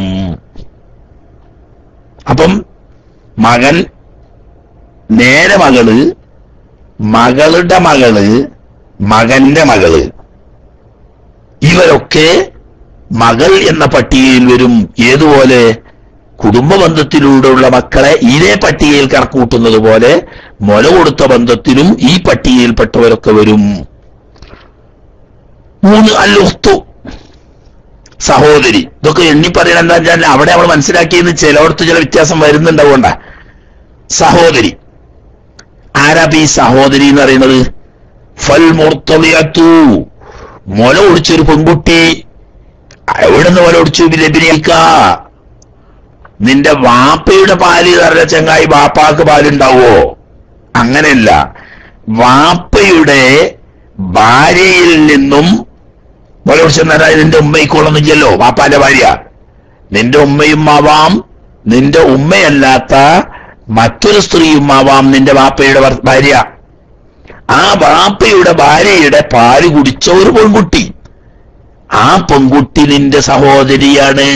അപ്പം മകൻ നേരെ മകള് മകളുടെ മകള് മകന്റെ മകള് ഇവരൊക്കെ മകൾ എന്ന പട്ടികയിൽ വരും ഏതുപോലെ കുടുംബ ബന്ധത്തിലൂടെയുള്ള മക്കളെ ഇതേ പട്ടികയിൽ കണക്കൂട്ടുന്നത് പോലെ മുല കൊടുത്ത ബന്ധത്തിലും ഈ പട്ടികയിൽപ്പെട്ടവരൊക്കെ വരും മൂന്ന് അല്ലുഹ്തു സഹോദരി ഇതൊക്കെ എണ്ണി പറയണ എന്താ വെച്ചാൽ അവിടെ നമ്മൾ മനസ്സിലാക്കിയെന്ന് ചിലയിടത്ത് ചില വ്യത്യാസം വരുന്നുണ്ടാവണ്ട സഹോദരി ആരാപ്പ ഈ സഹോദരി എന്ന് പറയുന്നത് ഫൽ മുർത്തളിയത്തു മുല ഒടിച്ചൊരു പെൺകുട്ടി എവിടുന്ന് മുല ഒടിച്ചു ലഭിനിക്ക നിന്റെ വാപ്പയുടെ പാല് പറഞ്ഞ ചങ്ങായി വാപ്പാക്ക് പാലുണ്ടാവോ അങ്ങനെയല്ല വാപ്പയുടെ ഭാര്യയിൽ നിന്നും മുല ഒടിച്ചെന്നാ നിന്റെ ഉമ്മയ്ക്കോളൊന്നില്ലല്ലോ വാപ്പാന്റെ ഭാര്യ നിന്റെ ഉമ്മയും ആവാം നിന്റെ ഉമ്മയല്ലാത്ത മറ്റൊരു സ്ത്രീയും ആവാം നിന്റെ വാപ്പയുടെ ഭർ- ഭാര്യ ആ വാപ്പയുടെ ഭാര്യയുടെ പാല് കുടിച്ച ഒരു പെൺകുട്ടി ആ പെൺകുട്ടി നിന്റെ സഹോദരിയാണ്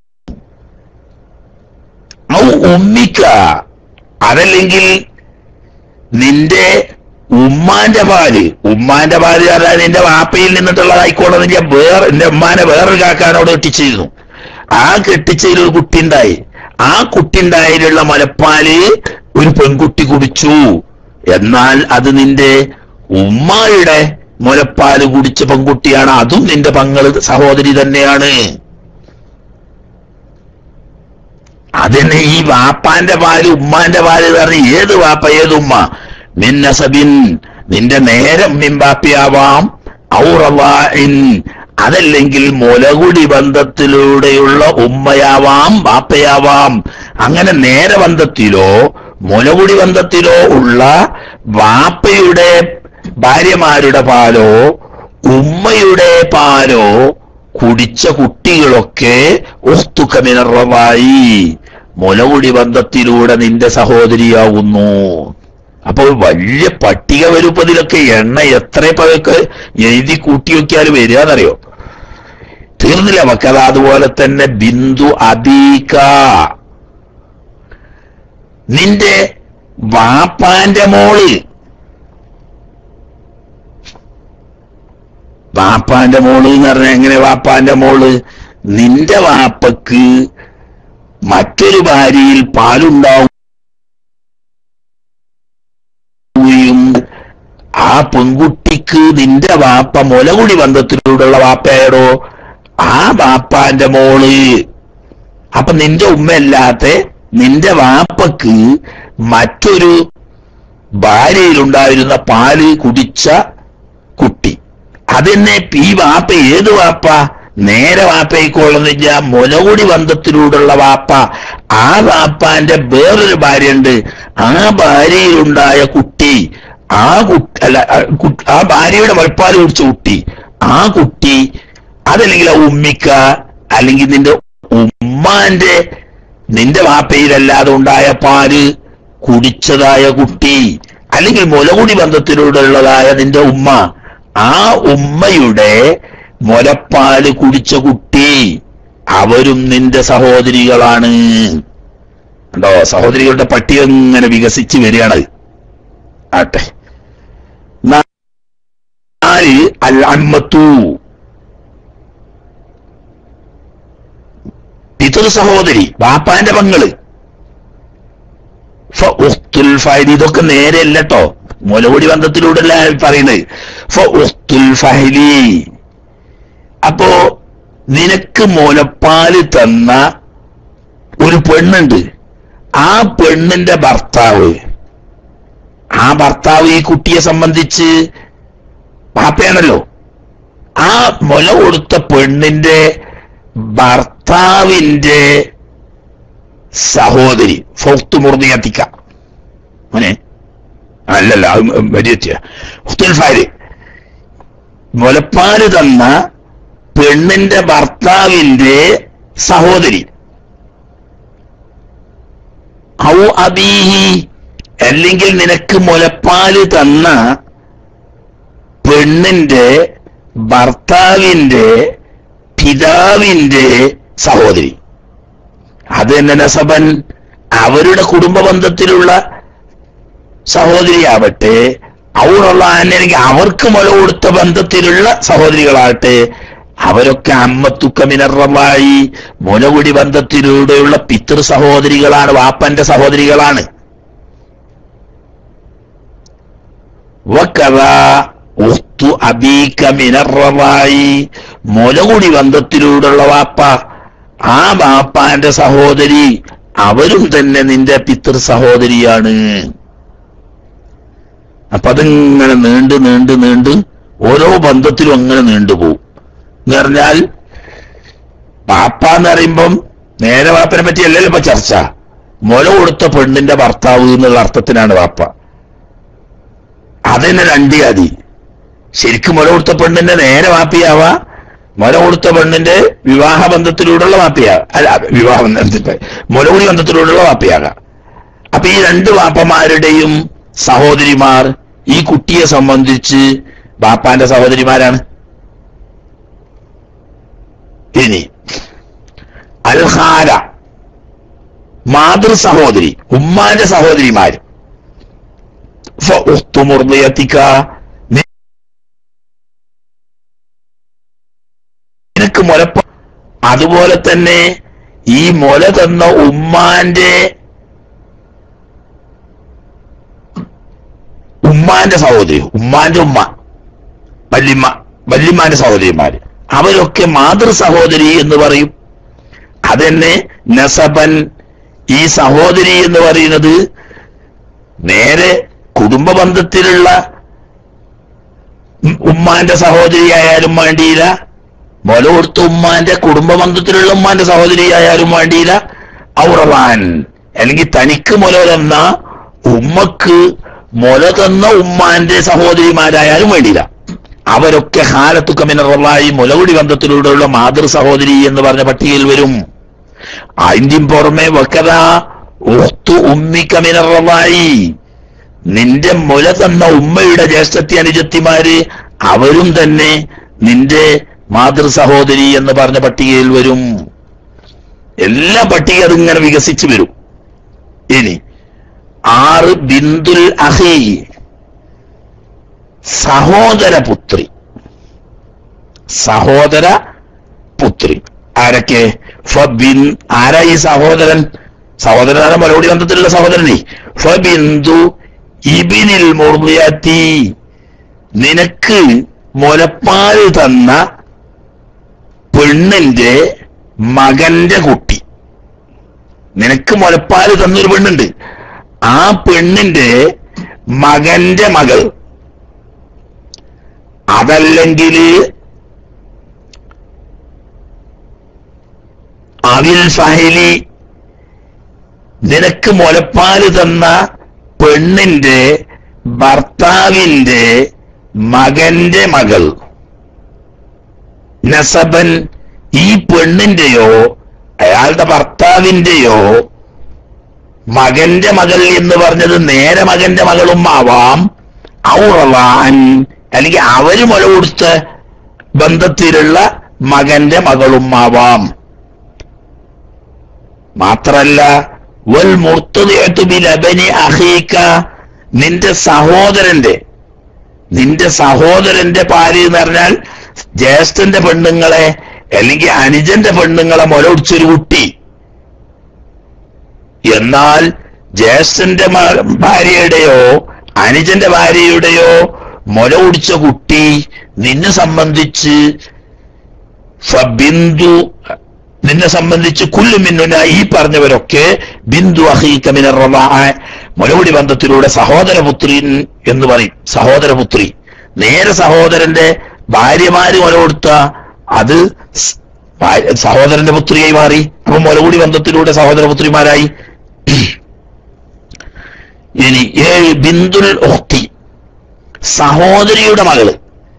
ഔ ഉമ്മിക്ക അതല്ലെങ്കിൽ നിന്റെ ഉമ്മാന്റെ പാല് ഉമ്മാന്റെ പാല് പറഞ്ഞാൽ നിന്റെ വാപ്പയിൽ നിന്നിട്ടുള്ളതായിക്കോളെന്നില്ല വേറെ എന്റെ ഉമ്മാനെ വേറൊരു കാക്കാനോട് കെട്ടിച്ചിരുന്നു ആ കെട്ടിച്ചതിൽ ഒരു കുട്ടി ഉണ്ടായി ആ കുട്ടി ഉണ്ടായതിലുള്ള മുലപ്പാല് ഒരു പെൺകുട്ടി കുടിച്ചു എന്നാൽ അത് നിന്റെ ഉമ്മായുടെ മുലപ്പാല് കുടിച്ച പെൺകുട്ടിയാണ് അതും നിന്റെ പങ്ങള് സഹോദരി തന്നെയാണ് അതന്നെ ഈ വാപ്പാന്റെ പാല് ഉമ്മാന്റെ പാല് എന്ന് പറഞ്ഞ് ഏത് വാപ്പ ഏത് ഉമ്മ മിൻ നസബിൻ നിന്റെ നേരെ ഉമ്മയും ബാപ്പയാവാം ഔറവാഇൻ അതല്ലെങ്കിൽ മുലകുടി ബന്ധത്തിലൂടെയുള്ള ഉമ്മയാവാം ബാപ്പയാവാം അങ്ങനെ നേരെ ബന്ധത്തിലോ മുലകുടി ബന്ധത്തിലോ ഉള്ള ബാപ്പയുടെ ഭാര്യമാരുടെ പാലോ ഉമ്മയുടെ പാലോ കുടിച്ച കുട്ടികളൊക്കെ ഒസ്തുക്കമിനറവായി മുലകുടി ബന്ധത്തിലൂടെ നിന്റെ സഹോദരിയാകുന്നു അപ്പോൾ വലിയ പട്ടിക വലുപ്പതിലൊക്കെ എണ്ണ എത്ര പഴക്ക് എഴുതി കൂട്ടി വെക്കിയാൽ വരികയെന്നറിയോ തീർന്നില്ല മക്കൾ അതുപോലെ തന്നെ ബിന്ദു അബീക നിന്റെ വാപ്പാന്റെ മോള് വാപ്പാന്റെ മോള് എന്ന് പറഞ്ഞാൽ എങ്ങനെ വാപ്പാന്റെ മോള് നിന്റെ വാപ്പക്ക് മറ്റൊരു ഭാര്യയിൽ പാലുണ്ടാവുകയും ആ പെൺകുട്ടിക്ക് നിന്റെ വാപ്പ മുലകുടി ബന്ധത്തിലൂടെയുള്ള വാപ്പയാടോ ആ വാപ്പാന്റെ മോള് അപ്പൊ നിന്റെ ഉമ്മയല്ലാത്ത നിന്റെ വാപ്പക്ക് മറ്റൊരു ഭാര്യയിലുണ്ടായിരുന്ന പാല് കുടിച്ച കുട്ടി അതെന്നെ ഈ വാപ്പ ഏത് വാപ്പ നേരെ വാപ്പയ്ക്കൊള്ളുന്നില്ല മുലകുടി ബന്ധത്തിലൂടെയുള്ള വാപ്പ ആ വാപ്പാന്റെ വേറൊരു ഭാര്യയുണ്ട് ആ ഭാര്യയിലുണ്ടായ കുട്ടി ആ കുട്ടി അല്ല ആ കു- ആ ഭാര്യയുടെ മുലപ്പാൽ കുടിച്ച കുട്ടി ആ കുട്ടി അതല്ലെങ്കിൽ ആ ഉമ്മിക്ക അല്ലെങ്കിൽ നിന്റെ ഉമ്മാന്റെ നിന്റെ വാപ്പയിലല്ലാതെ ഉണ്ടായ പാല് കുടിച്ചതായ കുട്ടി അല്ലെങ്കിൽ മുലകുടി ബന്ധത്തിലൂടെയുള്ളതായ നിന്റെ ഉമ്മ ആ ഉമ്മയുടെ മുലപ്പാല് കുടിച്ച കുട്ടി അവരും നിന്റെ സഹോദരികളാണ് ഉണ്ടോ സഹോദരികളുടെ പട്ടിക ഇങ്ങനെ വികസിച്ച് വരികയാണ് ആട്ടെ നാല് അൽ അമ്മത്തു പിതൃ സഹോദരി ബാപ്പാന്റെ പങ്ങള് ഫ ഉഖ്തുൽ ഫഹലി ഇതൊക്കെ നേരെയല്ല കേട്ടോ മുലകുടി ബന്ധത്തിലൂടെ അല്ല പറയുന്നത് ഫ ഉഖ്തുൽ ഫഹലി അപ്പോ നിനക്ക് മുലപ്പാല് തന്ന ഒരു പെണ്ണുണ്ട് ആ പെണ്ണിന്റെ ഭർത്താവ് ആ ഭർത്താവ് ഈ കുട്ടിയെ സംബന്ധിച്ച് പാപ്പയാണല്ലോ ആ മുല കൊടുത്ത പെണ്ണിന്റെ ഭർത്താവിന്റെ സഹോദരി ഫൗത്ത് മുർദിയത്തിക്ക മോനെ അല്ലല്ല അത് വലിയ ഫാര് മുലപ്പാല് തന്ന പെണ്ണിന്റെ ഭർത്താവിന്റെ സഹോദരി ഔ അബീഹി അല്ലെങ്കിൽ നിനക്ക് മുലപ്പാല് തന്ന പെണ്ണിന്റെ ഭർത്താവിന്റെ പിതാവിന്റെ സഹോദരി അത് തന്നെ നസബൻ അവരുടെ കുടുംബ ബന്ധത്തിലുള്ള സഹോദരിയാവട്ടെ അവളുള്ള അല്ലെങ്കിൽ അവർക്ക് മുല കൊടുത്ത ബന്ധത്തിലുള്ള സഹോദരികളാവട്ടെ അവരൊക്കെ അമ്മത്തുക്കമിനറമായി മുലകുടി ബന്ധത്തിലൂടെയുള്ള പിതൃ സഹോദരികളാണ് വാപ്പന്റെ സഹോദരികളാണ് വക്കഥാ ഉഖ്തു അബീക മിനറമായി മുലകുടി ബന്ധത്തിലൂടെയുള്ള വാപ്പ ആ വാപ്പാന്റെ സഹോദരി അവരും തന്നെ നിന്റെ പിതൃ സഹോദരിയാണ് അപ്പൊ അതിങ്ങനെ നീണ്ട് നീണ്ട് നീണ്ട് ഓരോ ബന്ധത്തിലും അങ്ങനെ നീണ്ടുപോകും എന്ന് പറഞ്ഞാൽ പാപ്പ എന്ന് പറയുമ്പം നേരെ വാപ്പനെ പറ്റിയല്ലല്ലോ ഇപ്പൊ ചർച്ച മുല കൊടുത്ത പെണ്ണിന്റെ ഭർത്താവ് എന്നുള്ള അർത്ഥത്തിനാണ് വാപ്പ അതന്നെ രണ്ട് ജാതി ശരിക്കും മുല കൊടുത്ത പെണ്ണിന്റെ നേരെ വാപ്പിയാവാ മുല കൊടുത്ത പെണ്ണിന്റെ വിവാഹ ബന്ധത്തിലൂടെയുള്ള വാപ്പിയാ അല്ല വിവാഹ ബന്ധത്തിൽ മുലകുടി ബന്ധത്തിലൂടെയുള്ള വാപ്പിയാകാം അപ്പൊ ഈ രണ്ട് വാപ്പമാരുടെയും സഹോദരിമാർ ഈ കുട്ടിയെ സംബന്ധിച്ച് ബാപ്പാന്റെ സഹോദരിമാരാണ് ഇനി അൽഹാര മാതൃ സഹോദരി ഉമ്മാന്റെ സഹോദരിമാര് മുർദയത്തിക്ക നിനക്ക് മുലപ്പ അതുപോലെ തന്നെ ഈ മുല തന്ന ഉമ്മാന്റെ ഉമ്മാന്റെ സഹോദരി ഉമ്മാന്റെ ഉമ്മ വല്യമ്മ വല്യമ്മാന്റെ സഹോദരിമാര് അവരൊക്കെ മാതൃ സഹോദരി എന്ന് പറയും അതെന്നെ നസബൻ ഈ സഹോദരി എന്ന് പറയുന്നത് നേരെ കുടുംബ ബന്ധത്തിലുള്ള ഉം ഉമ്മാന്റെ സഹോദരി ആയാലും വേണ്ടിയില്ല മുല കൊടുത്ത ഉമ്മാന്റെ കുടുംബ ബന്ധത്തിലുള്ള ഉമ്മാന്റെ സഹോദരി ആയാലും വേണ്ടിയില്ല ഔറവാൻ അല്ലെങ്കിൽ തനിക്ക് മുല തന്ന ഉമ്മക്ക് മുല തന്ന ഉമ്മാന്റെ സഹോദരിമാരായാലും വേണ്ടിയില്ല അവരൊക്കെ ഹാലത്തുക്ക മിനറലായി മുലകുടി ബന്ധത്തിലൂടെയുള്ള മാതൃ സഹോദരി എന്ന് പറഞ്ഞ പട്ടികയിൽ വരും അതിന്റെയും പുറമെ വെക്കത ഉഖ്തു ഉമ്മിക്ക മിനറലായി നിന്റെ മുല തന്ന ഉമ്മയുടെ ജ്യേഷ്ഠത്തി അനുജത്തിമാര് അവരും തന്നെ നിന്റെ മാതൃ സഹോദരി എന്ന് പറഞ്ഞ പട്ടികയിൽ വരും എല്ലാ പട്ടിക അതിങ്ങനെ വികസിച്ചു വരും ഇനി ആറ് ബിന്ദുൽ അഹി സഹോദര പുത്രി സഹോദര പുത്രി ആരൊക്കെ ഫബിൻ ആരാ ഈ സഹോദരൻ സഹോദരനാണ് മറുപടി ബന്ധത്തിലുള്ള സഹോദരനെ ഫബിന്ദു ഇബിനിൽ മുർദിയത്തി നിനക്ക് മുലപ്പാൽ തന്ന പെണ്ണിന്റെ മകന്റെ കുട്ടി നിനക്ക് മുലപ്പാൽ തന്നൊരു പെണ്ണുണ്ട് ആ പെണ്ണിന്റെ മകന്റെ മകൾ അതല്ലെങ്കിൽ അവിൽ ഫഹലി നിനക്ക് മുലപ്പാല് തന്ന പെണ്ണിന്റെ ഭർത്താവിന്റെ മകന്റെ മകൾ നസബൻ ഈ പെണ്ണിന്റെയോ അയാളുടെ ഭർത്താവിന്റെയോ മകന്റെ മകൾ എന്ന് പറഞ്ഞത് നേരെ മകന്റെ മകളും ആവാം ഔറവാൻ അല്ലെങ്കിൽ അവര് മുല കൊടുത്ത ബന്ധത്തിലുള്ള മകന്റെ മകളും ആവാം മാത്രല്ല വൽ മുർത്തതിയത്തു ബിലബനി അഹീക നിന്റെ സഹോദരന്റെ നിന്റെ സഹോദരന്റെ പാല് എന്ന് പറഞ്ഞാൽ ജ്യേഷ്ഠന്റെ പെണ്ണുങ്ങളെ അല്ലെങ്കിൽ അനുജന്റെ പെണ്ണുങ്ങളെ മുലൊടിച്ചൊരു കുട്ടി എന്നാൽ ജ്യേഷ്ഠന്റെ മ- ഭാര്യയുടെയോ അനുജന്റെ ഭാര്യയുടെയോ മുല കുടിച്ച കുട്ടി നിന്നെ സംബന്ധിച്ച് ഫബിന്ദു നിന്നെ സംബന്ധിച്ച് കുല്ലു മിന്നുന ഈ പറഞ്ഞവരൊക്കെ ബിന്ദു അഹീക്കമിന മുലകുടി ബന്ധത്തിലൂടെ സഹോദരപുത്രി എന്ന് പറയും സഹോദരപുത്രി നേരെ സഹോദരന്റെ ഭാര്യമാര് മുല കൊടുത്ത അത് സ് ഭാര്യ- സഹോദരന്റെ പുത്രിയായി മാറി അപ്പൊ മുലകുടി ബന്ധത്തിലൂടെ സഹോദരപുത്രിമാരായി ഇനി ഏഴ് ബിന്ദുൽ ഉഖ്തി സഹോദരിയുടെ മകള്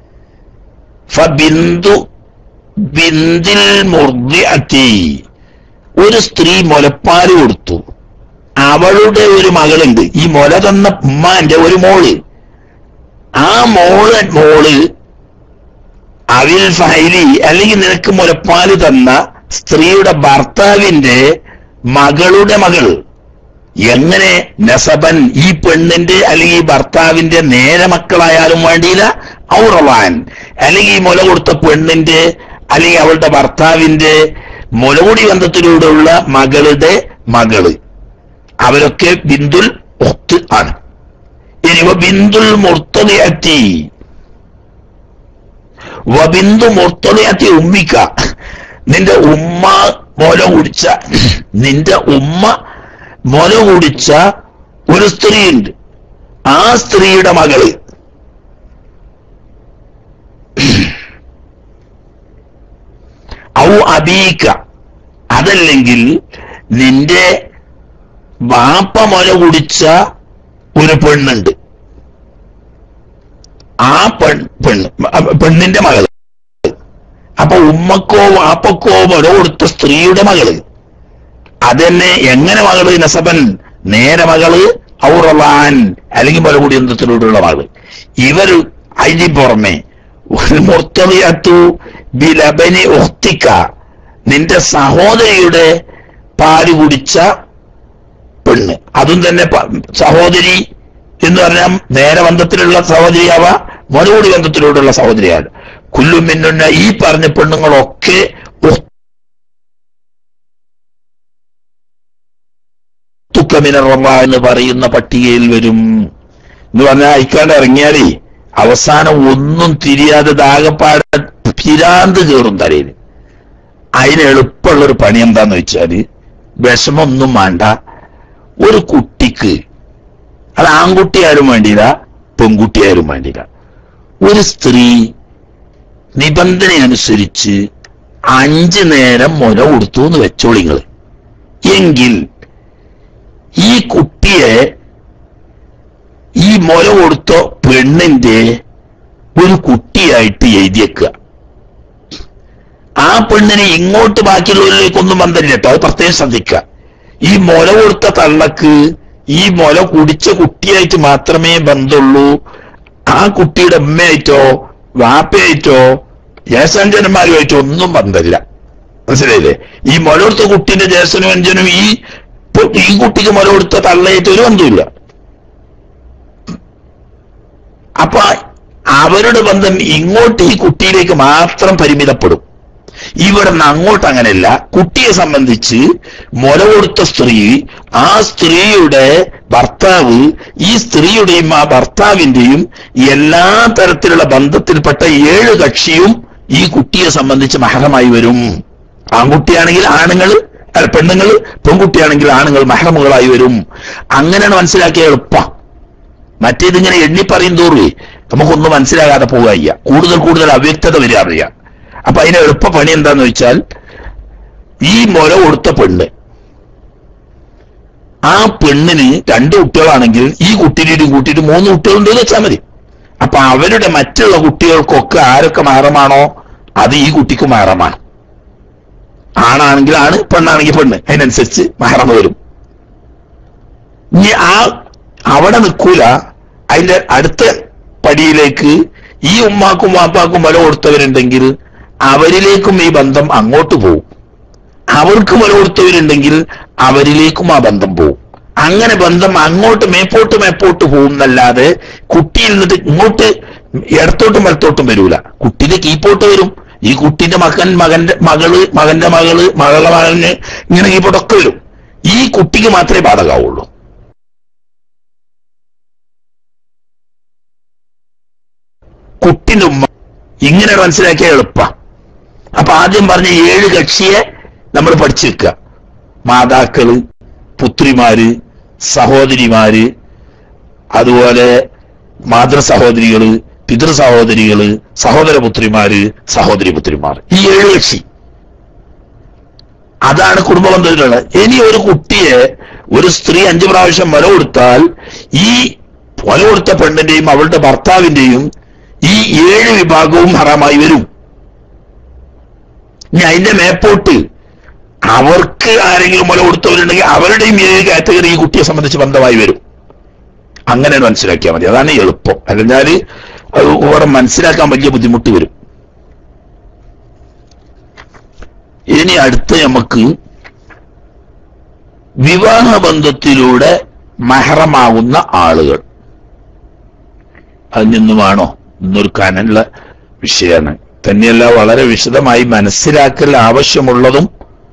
ഫബിന്ദു ബിന്ദിൽ മുർദിഅത്തി ഒരു സ്ത്രീ മുലപ്പാല് കൊടുത്തു അവളുടെ ഒരു മകളുണ്ട് ഈ മുല തന്ന ഉമ്മാന്റെ ഒരു മോള് ആ മോള് മോള് അവിൽ ഫൈലി അല്ലെങ്കിൽ നിനക്ക് മുലപ്പാല് തന്ന സ്ത്രീയുടെ ഭർത്താവിന്റെ മകളുടെ മകൾ എങ്ങനെ നസബൻ ഈ പെണ്ണിന്റെ അല്ലെങ്കിൽ ഈ ഭർത്താവിന്റെ നേരെ മക്കളായാലും വേണ്ടിയില്ല ഔറവാൻ അല്ലെങ്കിൽ ഈ മുല കൊടുത്ത പെണ്ണിന്റെ അല്ലെങ്കിൽ അവളുടെ ഭർത്താവിന്റെ മുലകുടി ബന്ധത്തിലൂടെയുള്ള മകളുടെ മകള് അവരൊക്കെ ബിന്ദുൽ ഒത്ത് ആണ് ഇനി വ ബിന്ദുൽ മുർത്തലിയത്തി വബിന്ദു മുർത്തലിയത്തി ഉമ്മിക്ക നിന്റെ ഉമ്മ മുല കുടിച്ച നിന്റെ ഉമ്മ മുല കുടിച്ച ഒരു സ്ത്രീയുണ്ട് ആ സ്ത്രീയുടെ മകള് ഔ അബീക്ക അതല്ലെങ്കിൽ നിന്റെ വാപ്പ മുല കുടിച്ച ഒരു പെണ്ണുണ്ട് ആ പെൺ പെണ്ണ് അ- പെണ്ണിന്റെ മകള് അപ്പൊ ഉമ്മക്കോ വാപ്പക്കോ മുല കൊടുത്ത സ്ത്രീയുടെ മകള് അതെന്നെ എങ്ങനെ മകള് നസബൻ നേരെ മകള് ഔറവാൻ അല്ലെങ്കിൽ മുലകുടി യന്ത്രത്തിലൂടെയുള്ള മകള് ഇവര് അതിന് പുറമെ മുർത്തവിയത്തു ബിലബനി ഒത്തിക്ക നിന്റെ സഹോദരിയുടെ പാല് കുടിച്ച പെണ്ണ് അതും തന്നെ പ- സഹോദരി എന്ന് പറഞ്ഞാൽ നേരെ ബന്ധത്തിലുള്ള സഹോദരിയാവാ മറുപടി ബന്ധത്തിലൂടെയുള്ള സഹോദരിയാണ് കുല്ലും മിന്നുന്ന ഈ പറഞ്ഞ പെണ്ണുങ്ങളൊക്കെ തുക്കമിനറവ എന്ന് പറയുന്ന പട്ടികയിൽ വരും എന്ന് പറഞ്ഞാൽ അയക്കാണ്ട് ഇറങ്ങിയാലേ അവസാനം ഒന്നും തിരിയാതെ ദാകപ്പാടെ പിരാന്ത് കയറും തലയിൽ അതിന് എളുപ്പമുള്ള ഒരു പണി എന്താന്ന് വെച്ചാല് വിഷമൊന്നും വേണ്ട ഒരു കുട്ടിക്ക് അത് ആൺകുട്ടിയാരും വേണ്ടിയില്ല പെൺകുട്ടിയാരും വേണ്ടിയില്ല ഒരു സ്ത്രീ നിബന്ധന അനുസരിച്ച് അഞ്ചു നേരം മുല കൊടുത്തു എന്ന് വെച്ചോളിങ്ങൾ എങ്കിൽ ഈ കുട്ടിയെ ഈ മുല കൊടുത്ത പെണ്ണിന്റെ ഒരു കുട്ടിയായിട്ട് എഴുതിയേക്കുക ആ പെണ്ണിനെ ഇങ്ങോട്ട് ബാക്കിയുള്ളവരിലേക്കൊന്നും ബന്ധമില്ല കേട്ടോ അത് പ്രത്യേകം ശ്രദ്ധിക്കുക ഈ മുല കൊടുത്ത തള്ളക്ക് ഈ മുല കുടിച്ച കുട്ടിയായിട്ട് മാത്രമേ ബന്ധമുള്ളൂ ആ കുട്ടിയുടെ അമ്മയായിട്ടോ വാപ്പയായിട്ടോ ജ്യേഷ്ഠാഞ്ജനന്മാരുമായിട്ടോ ഒന്നും ബന്ധമില്ല മനസ്സിലായില്ലേ ഈ മുല കൊടുത്ത കുട്ടീന്റെ ജ്യേഷ്ഠനും അഞ്ജനും ഈ ഇപ്പൊ ഈ കുട്ടിക്ക് മുല കൊടുത്ത തള്ളയായിട്ട് ഒരു ബന്ധമില്ല അപ്പൊ അവരുടെ ബന്ധം ഇങ്ങോട്ട് ഈ കുട്ടിയിലേക്ക് മാത്രം പരിമിതപ്പെടും ഇവിടെ നിന്ന് അങ്ങോട്ട് അങ്ങനെയല്ല കുട്ടിയെ സംബന്ധിച്ച് മുല കൊടുത്ത സ്ത്രീ ആ സ്ത്രീയുടെ ഭർത്താവ് ഈ സ്ത്രീയുടെയും ആ ഭർത്താവിന്റെയും എല്ലാ തരത്തിലുള്ള ബന്ധത്തിൽപ്പെട്ട ഏഴ് കക്ഷിയും ഈ കുട്ടിയെ സംബന്ധിച്ച് മഹറമായി വരും ആൺകുട്ടിയാണെങ്കിൽ ആണുങ്ങൾ അല്ല പെണ്ണുങ്ങൾ പെൺകുട്ടിയാണെങ്കിൽ ആണുങ്ങൾ മഹറമുകളായി വരും അങ്ങനെയാണ് മനസ്സിലാക്കിയ എളുപ്പം മറ്റേതിങ്ങനെ എണ്ണി പറയും തോറും നമുക്കൊന്നും മനസ്സിലാകാതെ പോകുക കൂടുതൽ കൂടുതൽ അവ്യക്തത വരിക അറിയാം അപ്പൊ അതിന് എളുപ്പ പണി എന്താന്ന് വെച്ചാൽ ഈ മുല കൊടുത്ത പെണ്ണ് ആ പെണ്ണിന് രണ്ട് കുട്ടികളാണെങ്കിൽ ഈ കുട്ടീനെ കൂട്ടിയിട്ട് മൂന്ന് കുട്ടികളുണ്ടെന്ന് വെച്ചാൽ മതി അപ്പൊ അവരുടെ മറ്റുള്ള കുട്ടികൾക്കൊക്കെ ആരൊക്കെ മാറമാണോ അത് ഈ കുട്ടിക്ക് മാറമാണ് ആണാണെങ്കിൽ ആണ് പെണ്ണാണെങ്കിൽ പെണ്ണ് അതിനനുസരിച്ച് മഹറമ വരും ഇനി ആ അവിടെ നിൽക്കൂല അതിന്റെ അടുത്ത പടിയിലേക്ക് ഈ ഉമ്മാക്കും വാപ്പാക്കും വില കൊടുത്തവരുണ്ടെങ്കിൽ അവരിലേക്കും ഈ ബന്ധം അങ്ങോട്ട് പോകും അവർക്ക് വില കൊടുത്തവരുണ്ടെങ്കിൽ അവരിലേക്കും ആ ബന്ധം പോകും അങ്ങനെ ബന്ധം അങ്ങോട്ട് മേപ്പോട്ട് മേപ്പോട്ട് പോകും എന്നല്ലാതെ കുട്ടിയിൽ നിന്നിട്ട് ഇങ്ങോട്ട് ഇടത്തോട്ടും വലത്തോട്ടും വരൂല കുട്ടിയുടെ കീപ്പോട്ട് വരും ഈ കുട്ടിന്റെ മകൻ മകന്റെ മകള് മകന്റെ മകള് മകളുടെ മകന് ഇങ്ങനെ കീപ്പോട്ടൊക്കെ വരും ഈ കുട്ടിക്ക് മാത്രമേ ബാധകാവുള്ളൂ കുട്ടിന്റെ ഉമ്മ ഇങ്ങനെ മനസ്സിലാക്കിയ എളുപ്പ അപ്പൊ ആദ്യം പറഞ്ഞ ഏഴ് കക്ഷിയെ നമ്മൾ പഠിച്ചു വെക്കുക മാതാക്കള് പുത്രിമാര് സഹോദരിമാര് അതുപോലെ മാതൃ സഹോദരികള് പിതൃ സഹോദരികള് സഹോദര പുത്രിമാര് സഹോദരി പുത്രിമാർ ഈ ഏഴ് കക്ഷി അതാണ് കുടുംബ ബന്ധത്തിലുള്ളത് ഇനി ഒരു കുട്ടിയെ ഒരു സ്ത്രീ അഞ്ചു പ്രാവശ്യം മുല കൊടുത്താൽ ഈ മുല കൊടുത്ത പെണ്ണിന്റെയും അവളുടെ ഭർത്താവിന്റെയും ഈ ഏഴ് വിഭാഗവും ഹറാമായി വരും ഇനി അതിന്റെ മേപ്പോട്ട് അവർക്ക് ആരെങ്കിലും മുല കൊടുത്തവരുണ്ടെങ്കിൽ അവരുടെയും ഏഴ് കാറ്റഗറി ഈ കുട്ടിയെ സംബന്ധിച്ച് ബന്ധമായി വരും അങ്ങനെ മനസ്സിലാക്കിയാൽ മതി അതാണ് എളുപ്പം അല്ലെന്നാല് അത് ഇവിടെ മനസ്സിലാക്കാൻ വലിയ ബുദ്ധിമുട്ട് വരും ഇനി അടുത്ത നമുക്ക് വിവാഹ ബന്ധത്തിലൂടെ മഹറമാകുന്ന ആളുകൾ അതിനൊന്നുമാണോ ഇന്നൊരുക്കാനുള്ള വിഷയമാണ് തന്നെയല്ല വളരെ വിശദമായി മനസ്സിലാക്കൽ ആവശ്യമുള്ളതും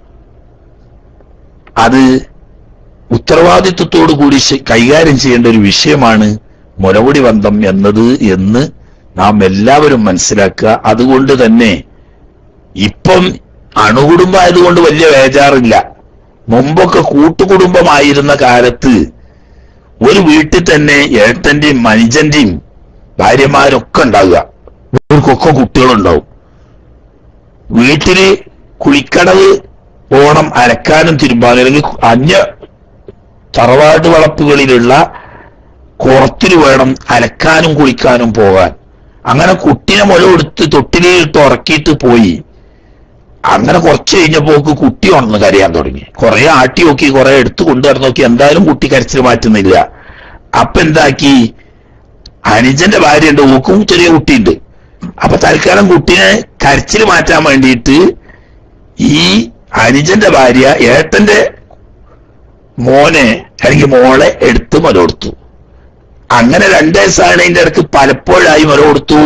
അത് ഉത്തരവാദിത്വത്തോടു കൂടി ശ- കൈകാര്യം ചെയ്യേണ്ട ഒരു വിഷയമാണ് മുലകുടി ബന്ധം എന്നത് എന്ന് നാം എല്ലാവരും മനസ്സിലാക്കുക അതുകൊണ്ട് തന്നെ ഇപ്പം അണുകുടുംബമായതുകൊണ്ട് വലിയ വേജാറില്ല മുമ്പൊക്കെ കൂട്ടുകുടുംബമായിരുന്ന കാലത്ത് ഒരു വീട്ടിൽ തന്നെ ഏട്ടന്റെയും മനുജന്റെയും ഭാര്യമാരൊക്കെ ഉണ്ടാവുക ഇവർക്കൊക്കെ കുട്ടികളുണ്ടാവും വീട്ടില് കുളിക്കടവ് പോണം അലക്കാനും തിരുമ്പാനും അല്ലെങ്കിൽ അന്യ തറവാട് വളപ്പുകളിലുള്ള കുളത്തിൽ വേണം അലക്കാനും കുളിക്കാനും പോകാൻ അങ്ങനെ കുട്ടിനെ മുല കൊടുത്ത് തൊട്ടിലിട്ട് ഉറക്കിയിട്ട് പോയി അങ്ങനെ കുറച്ച് കഴിഞ്ഞപ്പോക്ക് കുട്ടി ഉണർന്ന് കരയാൻ തുടങ്ങി കുറെ ആട്ടി നോക്കി കുറെ എടുത്തു കൊണ്ടുവന്ന് നോക്കി എന്തായാലും കുട്ടി കരച്ചിൽ മാറ്റുന്നില്ല അപ്പൊ എന്താക്കി അനുജന്റെ ഭാര്യയുണ്ട് ഓക്കും ചെറിയ കുട്ടിയുണ്ട് അപ്പൊ തൽക്കാലം കുട്ടീനെ കരച്ചിൽ മാറ്റാൻ വേണ്ടിയിട്ട് ഈ അനുജന്റെ ഭാര്യ ഏട്ടന്റെ മോനെ അല്ലെങ്കിൽ മോളെ എടുത്ത് മുല കൊടുത്തു അങ്ങനെ രണ്ട് വയസ്സായതിന്റെ ഇടയ്ക്ക് പലപ്പോഴായി മുല കൊടുത്തു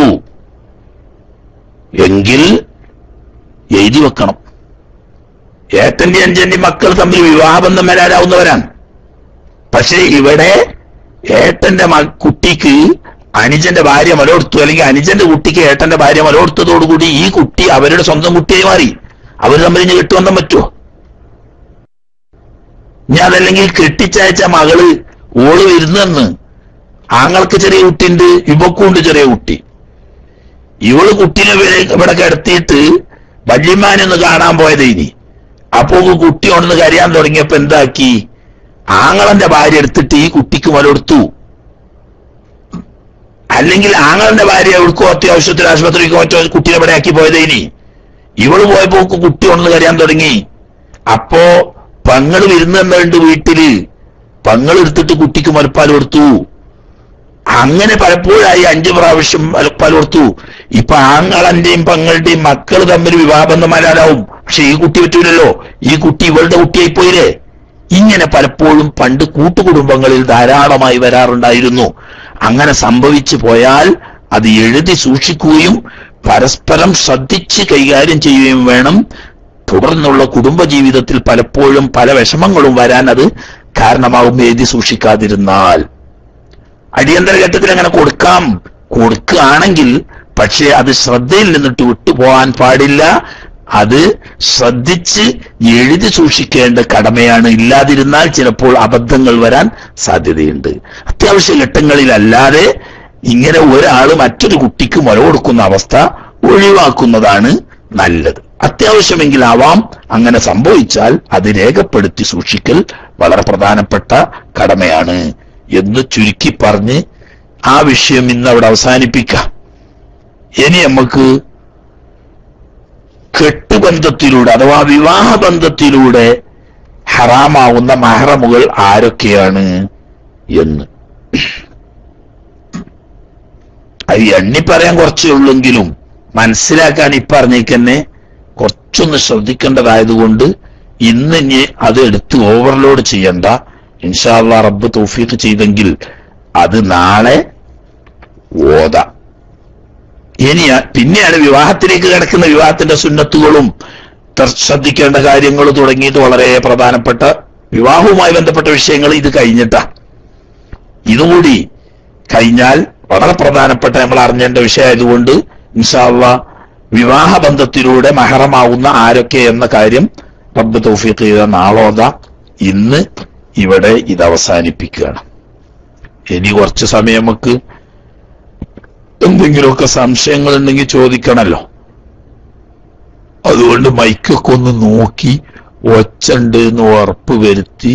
എങ്കിൽ എഴുതി വെക്കണം ഏട്ടന്റെ അഞ്ചന്റെ മക്കൾ തമ്മിൽ വിവാഹബന്ധം വരാനാവുന്നവരാണ് പക്ഷേ ഇവിടെ ഏട്ടന്റെ മ- കുട്ടിക്ക് അനുജന്റെ ഭാര്യ മുല കൊടുത്തു അല്ലെങ്കിൽ അനുജന്റെ കുട്ടിക്ക് ഏട്ടന്റെ ഭാര്യ മുല കൊടുത്തതോടുകൂടി ഈ കുട്ടി അവരുടെ സ്വന്തം കുട്ടിയായി മാറി അവർ തമ്മിൽ ഇനി കെട്ടുബന്ധം പറ്റുമോ ഞാൻ അതല്ലെങ്കിൽ കെട്ടിച്ചയച്ച മകള് ഓള് വരുന്നെന്ന് ആങ്ങൾക്ക് ചെറിയ കുട്ടിയുണ്ട് ഇവക്കും ഉണ്ട് ചെറിയ കുട്ടി ഇവള് കുട്ടീനെ ഇവിടെ ഇവിടെ കിടത്തിയിട്ട് വല്യമാനൊന്ന് കാണാൻ പോയത് ഇനി അപ്പൊ കുട്ടി ഉണർന്ന് കരയാൻ തുടങ്ങിയപ്പോ എന്താക്കി ആങ്ങളന്റെ ഭാര്യ എടുത്തിട്ട് ഈ കുട്ടിക്ക് മുലകൊടുത്തു അല്ലെങ്കിൽ ആങ്ങളുടെ ഭാര്യ എവിടുക്കോ അത്യാവശ്യത്തിന് ആശുപത്രിക്കോ മറ്റോ കുട്ടീനെ ഇവിടെ ആക്കി പോയത് ഇനി ഇവള് പോയപ്പോ ഓക്ക് കുട്ടി ഉണർന്ന് കരയാൻ തുടങ്ങി അപ്പോ പങ്ങള് വരുന്നുണ്ട് വീട്ടില് പങ്ങൾ എടുത്തിട്ട് കുട്ടിക്ക് മുലപ്പാൽ കൊടുത്തു അങ്ങനെ പലപ്പോഴായി അഞ്ചു പ്രാവശ്യം മുലപ്പാൽ കൊടുത്തു ഇപ്പൊ ആങ്ങളന്റെയും പങ്ങളുടെയും മക്കൾ തമ്മിൽ വിവാഹബന്ധമാരാലാവും പക്ഷെ ഈ കുട്ടി പറ്റൂലല്ലോ ഈ കുട്ടി ഇവളുടെ കുട്ടിയായി പോയില്ലേ ഇങ്ങനെ പലപ്പോഴും പണ്ട് കൂട്ടുകുടുംബങ്ങളിൽ ധാരാളമായി വരാറുണ്ടായിരുന്നു അങ്ങനെ സംഭവിച്ചു പോയാൽ അത് എഴുതി സൂക്ഷിക്കുകയും പരസ്പരം ശ്രദ്ധിച്ച് കൈകാര്യം ചെയ്യുകയും വേണം തുടർന്നുള്ള കുടുംബജീവിതത്തിൽ പലപ്പോഴും പല വിഷമങ്ങളും വരാൻ അത് കാരണമാകും എഴുതി സൂക്ഷിക്കാതിരുന്നാൽ അടിയന്തര ഘട്ടത്തിൽ അങ്ങനെ കൊടുക്കാം കൊടുക്കുകയാണെങ്കിൽ പക്ഷേ അത് ശ്രദ്ധയിൽ നിന്നിട്ട് വിട്ടുപോകാൻ പാടില്ല അത് ശ്രദ്ധിച്ച് എഴുതി സൂക്ഷിക്കേണ്ട കടമയാണ് ഇല്ലാതിരുന്നാൽ ചിലപ്പോൾ അബദ്ധങ്ങൾ വരാൻ സാധ്യതയുണ്ട് അത്യാവശ്യ ഘട്ടങ്ങളിലല്ലാതെ ഇങ്ങനെ ഒരാൾ മറ്റൊരു കുട്ടിക്ക് മുല കൊടുക്കുന്ന അവസ്ഥ ഒഴിവാക്കുന്നതാണ് നല്ലത് അത്യാവശ്യമെങ്കിൽ ആവാം അങ്ങനെ സംഭവിച്ചാൽ അത് രേഖപ്പെടുത്തി സൂക്ഷിക്കൽ വളരെ പ്രധാനപ്പെട്ട കടമയാണ് എന്ന് ചുരുക്കി പറഞ്ഞ് ആ വിഷയം ഇന്ന് അവിടെ അവസാനിപ്പിക്കാം ഇനി നമുക്ക് കെട്ടുബന്ധത്തിലൂടെ അഥവാ വിവാഹബന്ധത്തിലൂടെ ഹറാമാവുന്ന മഹറമുകൾ ആരൊക്കെയാണ് എന്ന് അത് എണ്ണി പറയാൻ കുറച്ചേ ഉള്ളെങ്കിലും മനസ്സിലാക്കാൻ ഇപ്പറഞ്ഞേക്കന്നെ കുറച്ചൊന്ന് ശ്രദ്ധിക്കേണ്ടതായതുകൊണ്ട് ഇന്ന് ഇനി അത് എടുത്ത് ഓവർലോഡ് ചെയ്യണ്ട ഇൻഷാല്ല റബ്ബ് തൗഫീഖ് ചെയ്തെങ്കിൽ അത് നാളെ ഓതാം ഇനി പിന്നെയാണ് വിവാഹത്തിലേക്ക് കിടക്കുന്ന വിവാഹത്തിന്റെ സുന്നത്തുകളും ത- ശ്രദ്ധിക്കേണ്ട കാര്യങ്ങൾ തുടങ്ങിയിട്ട് വളരെ പ്രധാനപ്പെട്ട വിവാഹവുമായി ബന്ധപ്പെട്ട വിഷയങ്ങൾ ഇത് കഴിഞ്ഞിട്ടാ ഇതുകൂടി കഴിഞ്ഞാൽ വളരെ പ്രധാനപ്പെട്ട നമ്മൾ അറിഞ്ഞേണ്ട വിഷയമായതുകൊണ്ട് ഇൻഷാല്ല വിവാഹ ബന്ധത്തിലൂടെ മഹറമാവുന്ന ആരൊക്കെ എന്ന കാര്യം റബ്ബ് തൗഫീഖ് ചെയ്ത നാളോത ഇന്ന് ഇവിടെ ഇത് അവസാനിപ്പിക്കുകയാണ് ഇനി കുറച്ച് സമയം നമുക്ക് എന്തെങ്കിലുമൊക്കെ സംശയങ്ങൾ ഉണ്ടെങ്കിൽ ചോദിക്കണല്ലോ അതുകൊണ്ട് മൈക്കൊക്കെ ഒന്ന് നോക്കി ഒച്ചുണ്ട് എന്ന് ഉറപ്പ് വരുത്തി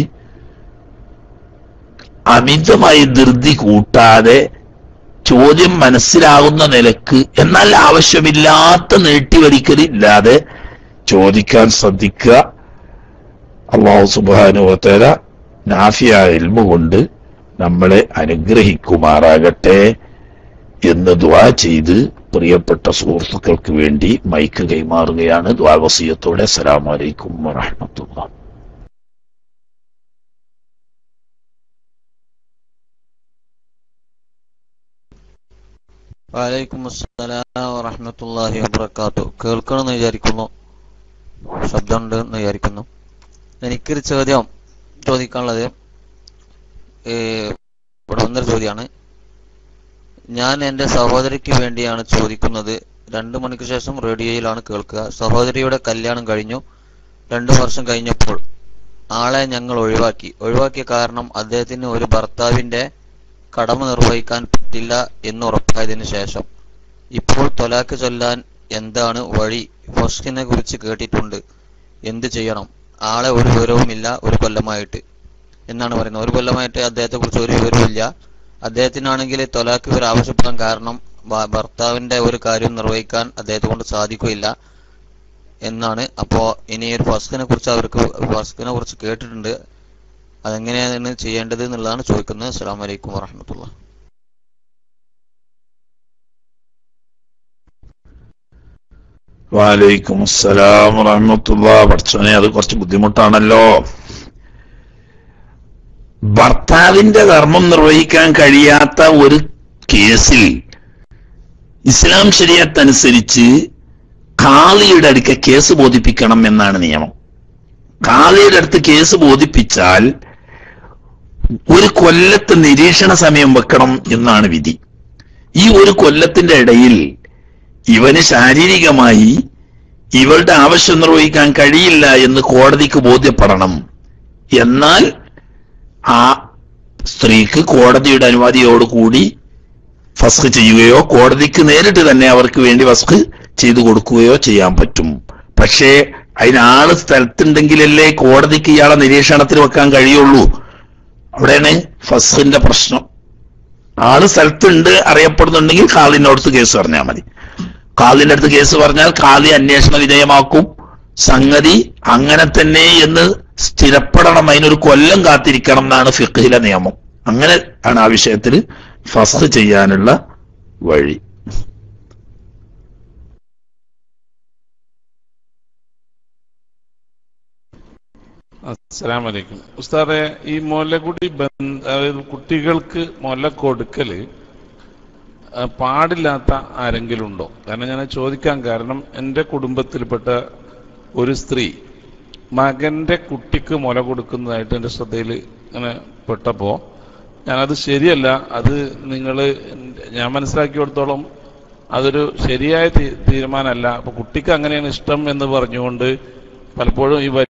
അമിതമായി ധൃതി കൂട്ടാതെ ചോദ്യം മനസ്സിലാകുന്ന നിലക്ക് എന്നാൽ ആവശ്യമില്ലാത്ത നീട്ടിവലിക്കലില്ലാതെ ചോദിക്കാൻ ശ്രദ്ധിക്കുക അള്ളാഹു സുബാനുവത്തേര നാഫിയായ ഇൽമ കൊണ്ട് നമ്മളെ അനുഗ്രഹിക്കുമാറാകട്ടെ എന്ന് ദ്വാ ചെയ്ത് പ്രിയപ്പെട്ട സുഹൃത്തുക്കൾക്ക് വേണ്ടി മൈക്ക് കൈമാറുകയാണ് ദ്വാവസീയത്തോടെ അസ്സലാമലൈക്കും വറഹമത്തുള്ള വലൈക്കും അസ്സലാം വറഹമത്തല്ലാഹി വബർക്കാത്തു കേൾക്കണമെന്ന് വിചാരിക്കുന്നു ശബ്ദമുണ്ട് എന്ന് വിചാരിക്കുന്നു എനിക്കൊരു ചോദ്യം ചോദിക്കാനുള്ളത് ഏ, ഇവിടെ വന്നൊരു ചോദ്യമാണ് ഞാൻ എൻ്റെ സഹോദരിക്ക് വേണ്ടിയാണ് ചോദിക്കുന്നത് രണ്ടു മണിക്ക് ശേഷം റേഡിയോയിലാണ് കേൾക്കുക സഹോദരിയുടെ കല്യാണം കഴിഞ്ഞു രണ്ടു വർഷം കഴിഞ്ഞപ്പോൾ ആളെ ഞങ്ങൾ ഒഴിവാക്കി ഒഴിവാക്കിയ കാരണം അദ്ദേഹത്തിന് ഒരു ഭർത്താവിന്റെ കടമ നിർവഹിക്കാൻ പറ്റില്ല എന്ന് ഉറപ്പായതിനു ശേഷം ഇപ്പോൾ തൊലാക്ക് ചൊല്ലാൻ എന്താണ് വഴി ഫസ്കിനെ കുറിച്ച് കേട്ടിട്ടുണ്ട് എന്ത് ചെയ്യണം ആളെ ഒരു വിവരവുമില്ല ഒരു കൊല്ലമായിട്ട് എന്നാണ് പറയുന്നത് ഒരു കൊല്ലമായിട്ട് അദ്ദേഹത്തെ കുറിച്ച് ഒരു വിവരവുമില്ല അദ്ദേഹത്തിനാണെങ്കിൽ തൊലാക്ക് ഇവർ ആവശ്യപ്പെടാൻ കാരണം ഭ- ഭർത്താവിന്റെ ഒരു കാര്യം നിർവഹിക്കാൻ അദ്ദേഹത്തെ കൊണ്ട് സാധിക്കുകയില്ല എന്നാണ് അപ്പോ ഇനി ഒരു ഫസ്കിനെ കുറിച്ച് അവർക്ക് ഫസ്കിനെ കുറിച്ച് കേട്ടിട്ടുണ്ട് അതെങ്ങനെയാണ് ചെയ്യേണ്ടത് എന്നുള്ളതാണ് ചോദിക്കുന്നത് അസ്സാം വലൈക്കും വറഹമത്തുള്ള വാലൈക്കും അസ്സലാം വറഹമത്തുള്ള പഠിച്ചോനെ അത് കുറച്ച് ബുദ്ധിമുട്ടാണല്ലോ ഭർത്താവിന്റെ ധർമ്മം നിർവഹിക്കാൻ കഴിയാത്ത ഒരു കേസിൽ ഇസ്ലാം ശരിയത്തനുസരിച്ച് ഖാലിയുടെ അടുക്ക കേസ് ബോധിപ്പിക്കണം എന്നാണ് നിയമം ഖാലിയുടെ അടുത്ത് കേസ് ബോധിപ്പിച്ചാൽ ഒരു കൊല്ലത്ത് നിരീക്ഷണ സമയം വെക്കണം എന്നാണ് വിധി ഈ ഒരു കൊല്ലത്തിന്റെ ഇടയിൽ ഇവന് ശാരീരികമായി ഇവളുടെ ആവശ്യം നിർവഹിക്കാൻ കഴിയില്ല എന്ന് കോടതിക്ക് ബോധ്യപ്പെടണം എന്നാൽ ആ സ്ത്രീക്ക് കോടതിയുടെ അനുമതിയോടുകൂടി ഫസ്ഖ് ചെയ്യുകയോ കോടതിക്ക് നേരിട്ട് തന്നെ അവർക്ക് വേണ്ടി ഫസ്ഖ് ചെയ്തു കൊടുക്കുകയോ ചെയ്യാൻ പറ്റും പക്ഷേ അതിനാള് സ്ഥലത്തുണ്ടെങ്കിലല്ലേ കോടതിക്ക് ഇയാളെ നിരീക്ഷണത്തിൽ വെക്കാൻ കഴിയുള്ളൂ അവിടെയാണ് ഫസ്ഖിന്റെ പ്രശ്നം ആള് സ്ഥലത്തുണ്ട് അറിയപ്പെടുന്നുണ്ടെങ്കിൽ കാളിന്റെ അടുത്ത് കേസ് പറഞ്ഞാൽ മതി കാളിന്റെ അടുത്ത് കേസ് പറഞ്ഞാൽ കാളി അന്വേഷണ വിധേയമാക്കും സംഗതി അങ്ങനെ തന്നെ എന്ന് സ്ഥിരപ്പെടണം അതിനൊരു കൊല്ലം കാത്തിരിക്കണം എന്നാണ് ഫിഖിലെ നിയമം അങ്ങനെ ആണ് ആ വിഷയത്തിൽ ഫസ്ഖ് ചെയ്യാനുള്ള വഴി അസ്സലാം വലൈക്കും ഉസ്താദെ ഈ മുലകുടി ബന്ധ അതായത് കുട്ടികൾക്ക് മുല കൊടുക്കല് ആ, പാടില്ലാത്ത ആരെങ്കിലും ഉണ്ടോ കാരണം ഞാൻ ചോദിക്കാൻ കാരണം എൻ്റെ കുടുംബത്തിൽപ്പെട്ട ഒരു സ്ത്രീ മകന്റെ കുട്ടിക്ക് മുല കൊടുക്കുന്നതായിട്ട് എൻ്റെ ശ്രദ്ധയിൽ ഇങ്ങനെ പെട്ടപ്പോൾ ഞാനത് ശരിയല്ല അത് നിങ്ങൾ ഞാൻ മനസ്സിലാക്കിയിടത്തോളം അതൊരു ശരിയായ തീ- തീരുമാനമല്ല അപ്പൊ കുട്ടിക്ക് അങ്ങനെയാണ് ഇഷ്ടം എന്ന് പറഞ്ഞുകൊണ്ട് പലപ്പോഴും ഈ